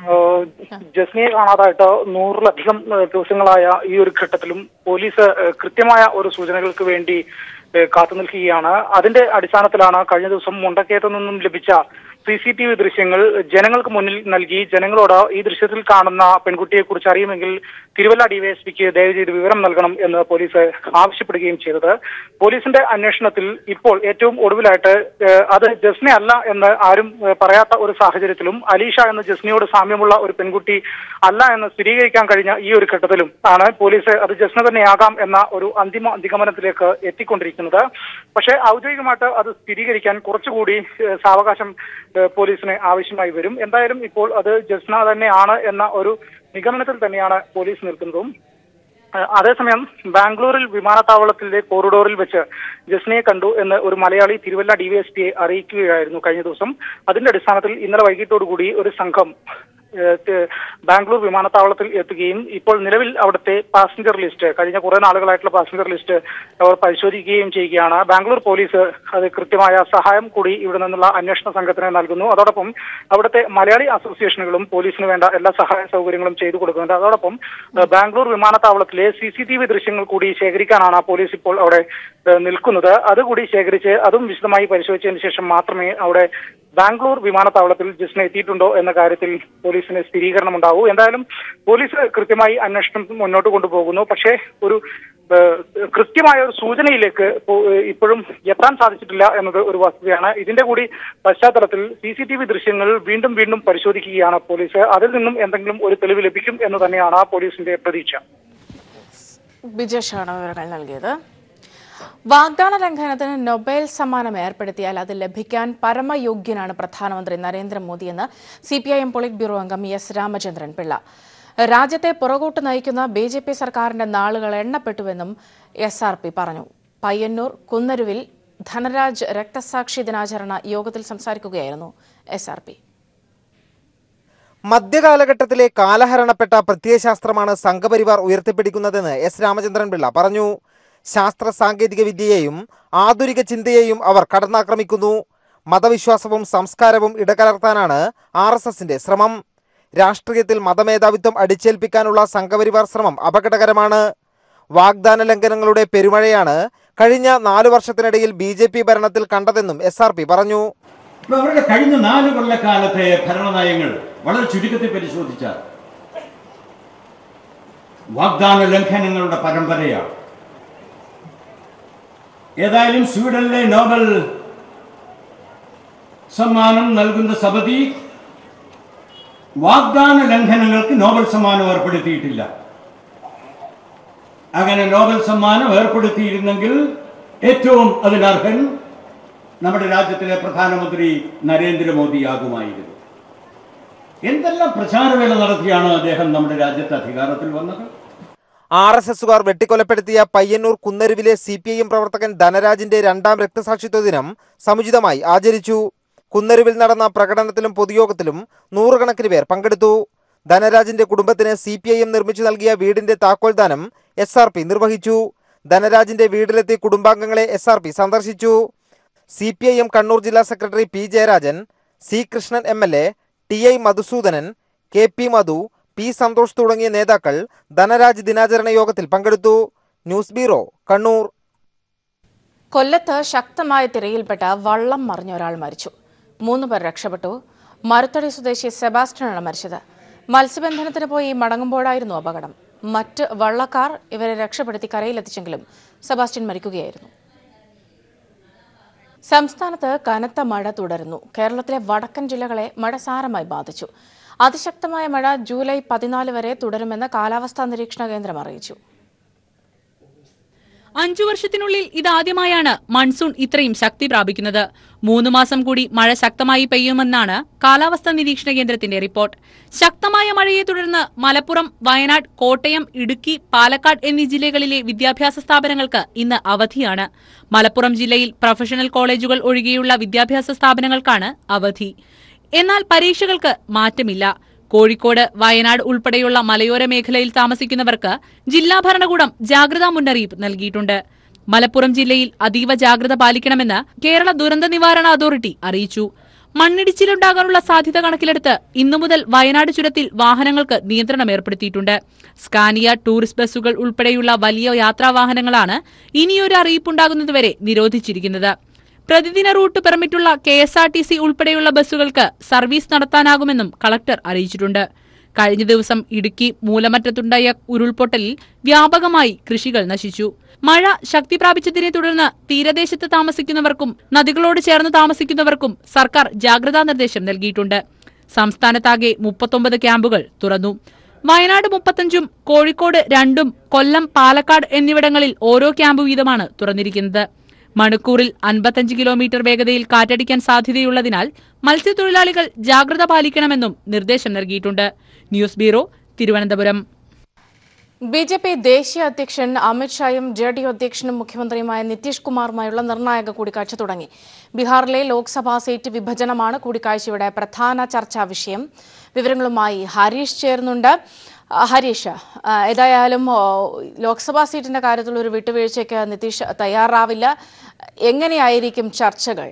ഏഹ് ജസ്നയെ കാണാതായിട്ട് നൂറിലധികം ഏഹ് ദിവസങ്ങളായ ഈ ഒരു ഘട്ടത്തിലും പോലീസ് ഏഹ് കൃത്യമായ ഒരു സൂചനകൾക്ക് വേണ്ടി ഏഹ് കാത്തു നിൽക്കുകയാണ് അതിന്റെ അടിസ്ഥാനത്തിലാണ് കഴിഞ്ഞ ദിവസം മുണ്ടക്കയത്തു നിന്നും ലഭിച്ച സി സി ടി വി ദൃശ്യങ്ങൾ ജനങ്ങൾക്ക് മുന്നിൽ നൽകി ജനങ്ങളോട് ഈ ദൃശ്യത്തിൽ കാണുന്ന പെൺകുട്ടിയെ കുറിച്ച് അറിയുമെങ്കിൽ തിരുവല്ല ഡിവൈഎസ്പിക്ക് ദയവ് ചെയ്ത് വിവരം നൽകണം എന്ന് പോലീസ് ആവശ്യപ്പെടുകയും ചെയ്തത് പോലീസിന്റെ അന്വേഷണത്തിൽ ഇപ്പോൾ ഏറ്റവും ഒടുവിലായിട്ട് ഏഹ് അത് ജസ്നെ അല്ല എന്ന് ആരും ഏഹ് പറയാത്ത ഒരു സാഹചര്യത്തിലും അലീഷ എന്ന ജസ്നയോട് സാമ്യമുള്ള ഒരു പെൺകുട്ടി അല്ല എന്ന് സ്ഥിരീകരിക്കാൻ കഴിഞ്ഞ ഈ ഒരു ഘട്ടത്തിലും ആണ് പോലീസ് അത് ജസ്ന തന്നെയാകാം എന്ന ഒരു അന്തിമ നിഗമനത്തിലേക്ക് എത്തിക്കൊണ്ടിരിക്കുന്നത് പക്ഷേ ഔദ്യോഗികമായിട്ട് അത് സ്ഥിരീകരിക്കാൻ കുറച്ചുകൂടി ഏഹ് സാവകാശം ഏഹ് പോലീസിന് ആവശ്യമായി വരും എന്തായാലും ഇപ്പോൾ അത് ജസ്ന തന്നെയാണ് എന്ന ഒരു നിഗമനത്തിൽ തന്നെയാണ് പോലീസ് നിൽക്കുന്നതും ഏഹ് അതേസമയം ബാംഗ്ലൂരിൽ വിമാനത്താവളത്തിലെ കോറിഡോറിൽ വെച്ച് ജസ്നയെ കണ്ടു എന്ന് ഒരു മലയാളി തിരുവല്ല ഡിവൈഎസ്പിയെ അറിയിക്കുകയായിരുന്നു കഴിഞ്ഞ ദിവസം അതിന്റെ അടിസ്ഥാനത്തിൽ ഇന്നലെ വൈകിട്ടോടുകൂടി ഒരു സംഘം ഏഹ് ത- ബാംഗ്ലൂർ വിമാനത്താവളത്തിൽ എത്തുകയും ഇപ്പോൾ നിലവിൽ അവിടുത്തെ പാസഞ്ചർ ലിസ്റ്റ് കഴിഞ്ഞ കുറെ നാളുകളായിട്ടുള്ള പാസഞ്ചർ ലിസ്റ്റ് അവർ പരിശോധിക്കുകയും ചെയ്യുകയാണ് ബാംഗ്ലൂർ പോലീസ് അത് കൃത്യമായ സഹായം കൂടി ഇവിടെ നിന്നുള്ള അന്വേഷണ സംഘത്തിന് നൽകുന്നു അതോടൊപ്പം അവിടുത്തെ മലയാളി അസോസിയേഷനുകളും പോലീസിന് വേണ്ട എല്ലാ സഹായ സൗകര്യങ്ങളും ചെയ്തു കൊടുക്കുന്നുണ്ട് അതോടൊപ്പം ഏഹ് ബാംഗ്ലൂർ വിമാനത്താവളത്തിലെ സി സി ടി വി ദൃശ്യങ്ങൾ കൂടി ശേഖരിക്കാനാണ് പോലീസ് ഇപ്പോൾ അവിടെ ഏഹ് നിൽക്കുന്നത് അതുകൂടി ശേഖരിച്ച് അതും വിശദമായി പരിശോധിച്ചതിന് ശേഷം മാത്രമേ അവിടെ ബാംഗ്ലൂർ വിമാനത്താവളത്തിൽ ജിസ്ന എത്തിയിട്ടുണ്ടോ എന്ന കാര്യത്തിൽ പോലീസിന് സ്ഥിരീകരണം ഉണ്ടാവൂ എന്തായാലും പോലീസ് കൃത്യമായി അന്വേഷണം മുന്നോട്ട് കൊണ്ടുപോകുന്നു പക്ഷേ ഒരു ഏഹ്, കൃത്യമായ ഒരു സൂചനയിലേക്ക് പോ- ഏഹ് ഇപ്പോഴും എത്താൻ സാധിച്ചിട്ടില്ല എന്നത് ഒരു വസ്തുതയാണ് ഇതിന്റെ കൂടി പശ്ചാത്തലത്തിൽ സി സി ടി വി ദൃശ്യങ്ങൾ വീണ്ടും വീണ്ടും പരിശോധിക്കുകയാണ് പോലീസ് അതിൽ നിന്നും എന്തെങ്കിലും ഒരു തെളിവ് ലഭിക്കും എന്ന് തന്നെയാണ് പോലീസിന്റെ പ്രതീക്ഷ ബിജേഷാണ് വിവരങ്ങൾ നൽകിയത് വാഗ്ദാന ലംഘനത്തിന് നൊബേൽ സമ്മാനം ഏർപ്പെടുത്തിയാൽ അത് ലഭിക്കാൻ പരമയോഗ്യനാണ് പ്രധാനമന്ത്രി നരേന്ദ്രമോദിയെന്ന് C P I M polit bureau അംഗം എസ് രാമചന്ദ്രൻ പിള്ള രാജ്യത്തെ പുറകോട്ട് നയിക്കുന്ന ബി ജെ പി സർക്കാരിന്റെ നാളുകൾ എണ്ണപ്പെട്ടുവെന്നും എസ് ആർ പി പറഞ്ഞു പയ്യന്നൂർ കുന്നരുവിൽ ധനരാജ് രക്തസാക്ഷി ദിനാചരണ യോഗത്തിൽ സംസാരിക്കുകയായിരുന്നു എസ് ആർ പി മധ്യകാലഘട്ടത്തിലെ കാലഹരണപ്പെട്ട പ്രത്യയശാസ്ത്രമാണ് സംഘപരിവാർ ഉയർത്തിപ്പിടിക്കുന്നതെന്ന് എസ് രാമചന്ദ്രൻ പിള്ള പറഞ്ഞു ശാസ്ത്ര സാങ്കേതിക വിദ്യയെയും ആധുനിക ചിന്തയെയും അവർ കടന്നാക്രമിക്കുന്നു മതവിശ്വാസവും സംസ്കാരവും ഇടകലർത്താനാണ് ആർ എസ് എസിന്റെ ശ്രമം രാഷ്ട്രീയത്തിൽ മതമേധാവിത്വം അടിച്ചേൽപ്പിക്കാനുള്ള സംഘപരിവാർ ശ്രമം അപകടകരമാണ് വാഗ്ദാന ലംഘനങ്ങളുടെ പെരുമഴയാണ് കഴിഞ്ഞ നാലു വർഷത്തിനിടയിൽ ബി ജെ പി ഭരണത്തിൽ കണ്ടതെന്നും എസ് ആർ പി പറഞ്ഞു ഇപ്പൊ അവരുടെ കഴിഞ്ഞ നാല് കൊല്ലക്കാലത്തെ ഭരണനയങ്ങൾ വളരെ ചുരുക്കത്തിൽ പരിശോധിച്ചാൽ വാഗ്ദാന ലംഘനങ്ങളുടെ പരമ്പരയാണ് ഏതായാലും സ്വീഡനിലെ നോബൽ സമ്മാനം നൽകുന്ന സമിതി വാഗ്ദാന ലംഘനങ്ങൾക്ക് നോബൽ സമ്മാനം ഏർപ്പെടുത്തിയിട്ടില്ല അങ്ങനെ നോബൽ സമ്മാനം ഏർപ്പെടുത്തിയിരുന്നെങ്കിൽ ഏറ്റവും അതിനർഹൻ നമ്മുടെ രാജ്യത്തിലെ പ്രധാനമന്ത്രി നരേന്ദ്രമോദിയാകുമായിരുന്നു എന്തെല്ലാം പ്രചാരവേല നടത്തിയാണ് അദ്ദേഹം നമ്മുടെ രാജ്യത്ത് അധികാരത്തിൽ വന്നത് ആർ എസ് എസുകാർ വെട്ടിക്കൊലപ്പെടുത്തിയ പയ്യന്നൂർ കുന്നരുവിലെ സി പി ഐ എം പ്രവർത്തകൻ ധനരാജിന്റെ രണ്ടാം രക്തസാക്ഷിത്വ ദിനം സമുചിതമായി ആചരിച്ചു കുന്നരുവിൽ നടന്ന പ്രകടനത്തിലും പൊതുയോഗത്തിലും നൂറുകണക്കിന് പേർ പങ്കെടുത്തു ധനരാജിന്റെ കുടുംബത്തിന് സി പി ഐ എം നിർമ്മിച്ചു നൽകിയ വീടിന്റെ താക്കോൽദാനം എസ് ആർ പി നിർവഹിച്ചു ധനരാജിന്റെ വീട്ടിലെത്തി കുടുംബാംഗങ്ങളെ എസ് ആർ പി സന്ദർശിച്ചു C P I M Kannur ജില്ലാ secretary P Jayarajan C Krishnan M L A T I Madhusoodanan K P Madhu P Santhosh തുടങ്ങിയ നേതാക്കൾ ധനരാജ് ദിനാചരണ യോഗത്തിൽ പങ്കെടുത്തു ന്യൂസ് ബ്യൂറോ കണ്ണൂർ കൊല്ലത്ത് ശക്തമായ തിരയിൽപ്പെട്ട വള്ളം മറിഞ്ഞ ഒരാൾ മരിച്ചു മൂന്ന് പേർ രക്ഷപ്പെട്ടു മരുത്തടി സ്വദേശി സെബാസ്റ്റ്യനാണ് മരിച്ചത് മത്സ്യബന്ധനത്തിന് പോയി മടങ്ങുമ്പോഴായിരുന്നു അപകടം മറ്റ് വള്ളക്കാർ ഇവരെ രക്ഷപ്പെടുത്തി കരയിലെത്തിച്ചെങ്കിലും സെബാസ്റ്റ്യൻ മരിക്കുകയായിരുന്നു സംസ്ഥാനത്ത് കനത്ത മഴ തുടരുന്നു കേരളത്തിലെ വടക്കൻ ജില്ലകളെ മഴ സാരമായി ബാധിച്ചു അതിശക്തമായ മഴ ജൂലൈ പതിനാല് വരെ തുടരുമെന്ന് കാലാവസ്ഥാ നിരീക്ഷണ കേന്ദ്രം അറിയിച്ചു അഞ്ചു വർഷത്തിനുള്ളിൽ ഇതാദ്യമായാണ് മൺസൂൺ ഇത്രയും ശക്തി പ്രാപിക്കുന്നത് മൂന്ന് മാസം കൂടി മഴ ശക്തമായി പെയ്യുമെന്നാണ് കാലാവസ്ഥാ നിരീക്ഷണ കേന്ദ്രത്തിന്റെ റിപ്പോർട്ട് ശക്തമായ മഴയെ തുടർന്ന് മലപ്പുറം വയനാട് കോട്ടയം ഇടുക്കി പാലക്കാട് എന്നീ ജില്ലകളിലെ വിദ്യാഭ്യാസ സ്ഥാപനങ്ങൾക്ക് ഇന്ന് അവധിയാണ് മലപ്പുറം ജില്ലയിൽ പ്രൊഫഷണൽ കോളേജുകൾ ഒഴികെയുള്ള വിദ്യാഭ്യാസ സ്ഥാപനങ്ങൾക്കാണ് അവധി എന്നാൽ പരീക്ഷകൾക്ക് മാറ്റമില്ല കോഴിക്കോട് വയനാട് ഉൾപ്പെടെയുള്ള മലയോര മേഖലയിൽ താമസിക്കുന്നവർക്ക് ജില്ലാ ഭരണകൂടം ജാഗ്രതാ മുന്നറിയിപ്പ് നൽകിയിട്ടുണ്ട് മലപ്പുറം ജില്ലയിൽ അതീവ ജാഗ്രത പാലിക്കണമെന്ന് കേരള ദുരന്ത നിവാരണ അതോറിറ്റി അറിയിച്ചു മണ്ണിടിച്ചിലുണ്ടാകാനുള്ള സാധ്യത കണക്കിലെടുത്ത് ഇന്നു മുതൽ വയനാട് ചുരത്തിൽ വാഹനങ്ങൾക്ക് നിയന്ത്രണം ഏർപ്പെടുത്തിയിട്ടുണ്ട് സ്കാനിയ ടൂറിസ്റ്റ് ബസ്സുകൾ ഉൾപ്പെടെയുള്ള വലിയ യാത്രാവാഹനങ്ങളാണ് ഇനിയൊരു അറിയിപ്പുണ്ടാകുന്നതുവരെ നിരോധിച്ചിരിക്കുന്നത് പ്രതിദിന റൂട്ട് പെർമിറ്റുള്ള K S R T C ഉൾപ്പെടെയുള്ള ബസ്സുകൾക്ക് സർവീസ് നടത്താനാകുമെന്നും കളക്ടർ അറിയിച്ചിട്ടുണ്ട് കഴിഞ്ഞ ദിവസം ഇടുക്കി മൂലമറ്റത്തുണ്ടായ ഉരുൾപൊട്ടലിൽ വ്യാപകമായി കൃഷികൾ നശിച്ചു മഴ ശക്തി പ്രാപിച്ചതിനെ തുടർന്ന് തീരദേശത്ത് താമസിക്കുന്നവർക്കും നദികളോട് ചേർന്ന് താമസിക്കുന്നവർക്കും സർക്കാർ ജാഗ്രതാ നിർദ്ദേശം നൽകിയിട്ടുണ്ട് സംസ്ഥാനത്താകെ മുപ്പത്തൊമ്പത് ക്യാമ്പുകൾ തുറന്നു വയനാട് മുപ്പത്തഞ്ചും കോഴിക്കോട് രണ്ടും കൊല്ലം പാലക്കാട് എന്നിവിടങ്ങളിൽ ഓരോ ക്യാമ്പ് വീതമാണ് തുറന്നിരിക്കുന്നത് മണിക്കൂറിൽ അൻപത്തഞ്ച് കിലോമീറ്റർ വേഗതയിൽ കാറ്റടിക്കാൻ സാധ്യതയുള്ളതിനാൽ മത്സ്യത്തൊഴിലാളികൾ ജാഗ്രത പാലിക്കണമെന്നും നിർദ്ദേശം നൽകിയിട്ടുണ്ട് news bureau Thiruvananthapuram B J P ദേശീയ അധ്യക്ഷൻ അമിത്ഷായും ജെ ഡി യു അധ്യക്ഷനും മുഖ്യമന്ത്രിയുമായ നിതീഷ് കുമാറുമായുള്ള നിർണായക കൂടിക്കാഴ്ച തുടങ്ങി ബീഹാറിലെ ലോക്സഭാ സീറ്റ് വിഭജനമാണ് കൂടിക്കാഴ്ചയുടെ പ്രധാന ചർച്ചാ വിഷയം വിവരങ്ങളുമായി ഹരീഷ് ചേർന്നുണ്ട് ആ, ഹരീഷ് ആ, ഏതായാലും ഓ, ലോക്സഭാ സീറ്റിന്റെ കാര്യത്തിൽ ഒരു വിട്ടുവീഴ്ചയ്ക്ക് നിതീഷ് തയ്യാറാവില്ല എങ്ങനെയായിരിക്കും ചർച്ചകൾ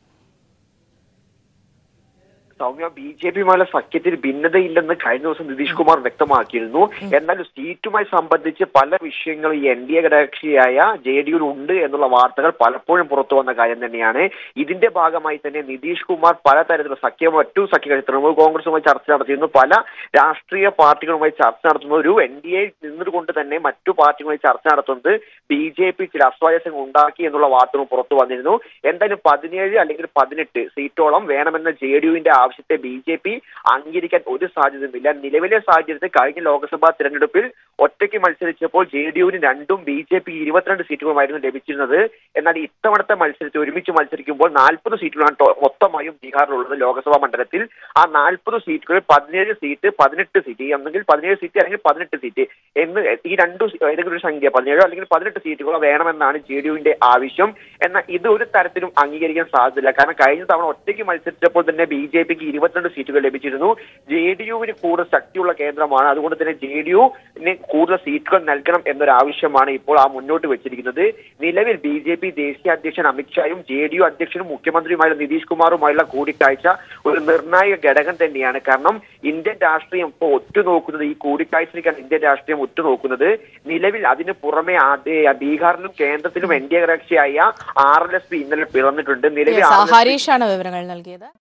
സൗമ്യ ബി ജെ പിയുമായുള്ള സഖ്യത്തിൽ ഭിന്നതയില്ലെന്ന് കഴിഞ്ഞ ദിവസം നിതീഷ് കുമാർ വ്യക്തമാക്കിയിരുന്നു എന്നാൽ സീറ്റുമായി സംബന്ധിച്ച് പല വിഷയങ്ങളും ഈ എൻ ഡി എ ഘടകകക്ഷിയായ ജെ ഡി ഉണ്ട് എന്നുള്ള വാർത്തകൾ പലപ്പോഴും പുറത്തു വന്ന കാര്യം തന്നെയാണ് ഇതിന്റെ ഭാഗമായി തന്നെ നിതീഷ് കുമാർ പലതരത്തിലുള്ള സഖ്യം മറ്റു സഖ്യകക്ഷി തൃണമൂൽ കോൺഗ്രസുമായി ചർച്ച നടത്തിയിരുന്നു പല രാഷ്ട്രീയ പാർട്ടികളുമായി ചർച്ച നടത്തുന്ന ഒരു എൻ ഡി എ നിന്നുകൊണ്ട് തന്നെ മറ്റു പാർട്ടികളുമായി ചർച്ച നടത്തുന്നത് ബി ജെ പി ചില അസ്വാരസ്യങ്ങൾ ഉണ്ടാക്കി എന്നുള്ള വാർത്തകൾ പുറത്തു വന്നിരുന്നു എന്തായാലും പതിനേഴ് അല്ലെങ്കിൽ പതിനെട്ട് സീറ്റോളം വേണമെന്ന ജെ ഡി യുവിന്റെ ആവശ്യത്തെ ബി ജെ പി അംഗീകരിക്കാൻ ഒരു സാധ്യതയുമില്ല നിലവിലെ സാഹചര്യത്തിൽ കഴിഞ്ഞ ലോക്സഭാ തിരഞ്ഞെടുപ്പിൽ ഒറ്റയ്ക്ക് മത്സരിച്ചപ്പോൾ ജെ ഡി യുവിന് രണ്ടും ബി ജെ പി ഇരുപത്തിരണ്ട് സീറ്റുകളുമായിരുന്നു ലഭിച്ചിരുന്നത് എന്നാൽ ഇത്തവണത്തെ മത്സരത്തിൽ ഒരുമിച്ച് മത്സരിക്കുമ്പോൾ നാൽപ്പത് സീറ്റുകളാണ് ടോ- മൊത്തമായും ബീഹാറിലുള്ളത് ലോക്സഭാ മണ്ഡലത്തിൽ ആ നാൽപ്പത് സീറ്റുകളിൽ പതിനേഴ് സീറ്റ് പതിനെട്ട് സീറ്റ് ഒന്നെങ്കിൽ പതിനേഴ് സീറ്റ് അല്ലെങ്കിൽ പതിനെട്ട് സീറ്റ് എന്ന് ഈ രണ്ടു സീ- ഏതെങ്കിലും ഒരു സംഖ്യ പതിനേഴോ അല്ലെങ്കിൽ പതിനെട്ട് സീറ്റുകളോ വേണമെന്നാണ് ജെ ഡി യുവിന്റെ ആവശ്യം എന്നാൽ ഇത് ഒരു തരത്തിലും അംഗീകരിക്കാൻ സാധ്യതയില്ല കാരണം കഴിഞ്ഞ തവണ ഒറ്റയ്ക്ക് മത്സരിച്ചപ്പോൾ തന്നെ ബി ജെ പിക്ക് ഇരുപത്തിരണ്ട് സീറ്റുകൾ ലഭിച്ചിരുന്നു ജെ ഡി യുവിന് കൂടുതൽ ശക്തിയുള്ള കേന്ദ്രമാണ് അതുകൊണ്ട് തന്നെ ജെ ഡി യുവിന് കൂടുതൽ സീറ്റുകൾ നൽകണം എന്നൊരു ആവശ്യമാണ് ഇപ്പോൾ ആ മുന്നോട്ട് വെച്ചിരിക്കുന്നത് നിലവിൽ ബി ജെ പി ദേശീയ അധ്യക്ഷൻ അമിത്ഷായും ജെ ഡി യു അധ്യക്ഷനും മുഖ്യമന്ത്രിയുമായ നിതീഷ് കുമാറുമായുള്ള കൂടിക്കാഴ്ച ഒരു നിർണായക ഘടകം തന്നെയാണ് കാരണം ഇന്ത്യൻ രാഷ്ട്രീയം ഇപ്പോൾ ഒറ്റുനോക്കുന്നത് ഈ കൂടിക്കാഴ്ചയിലേക്കാണ് ഇന്ത്യൻ രാഷ്ട്രീയം ഒറ്റുനോക്കുന്നത് നിലവിൽ അതിന് പുറമെ ആദ്യ ബീഹാറിലും കേന്ദ്രത്തിലും എൻ ഡി എ കക്ഷിയായ ആർ എൽ എസ് പി ഇന്നലെ പിറന്നിട്ടുണ്ട് നിലവിൽ Yes, RLSP ഹരീഷാണ് വിവരങ്ങൾ നൽകിയത്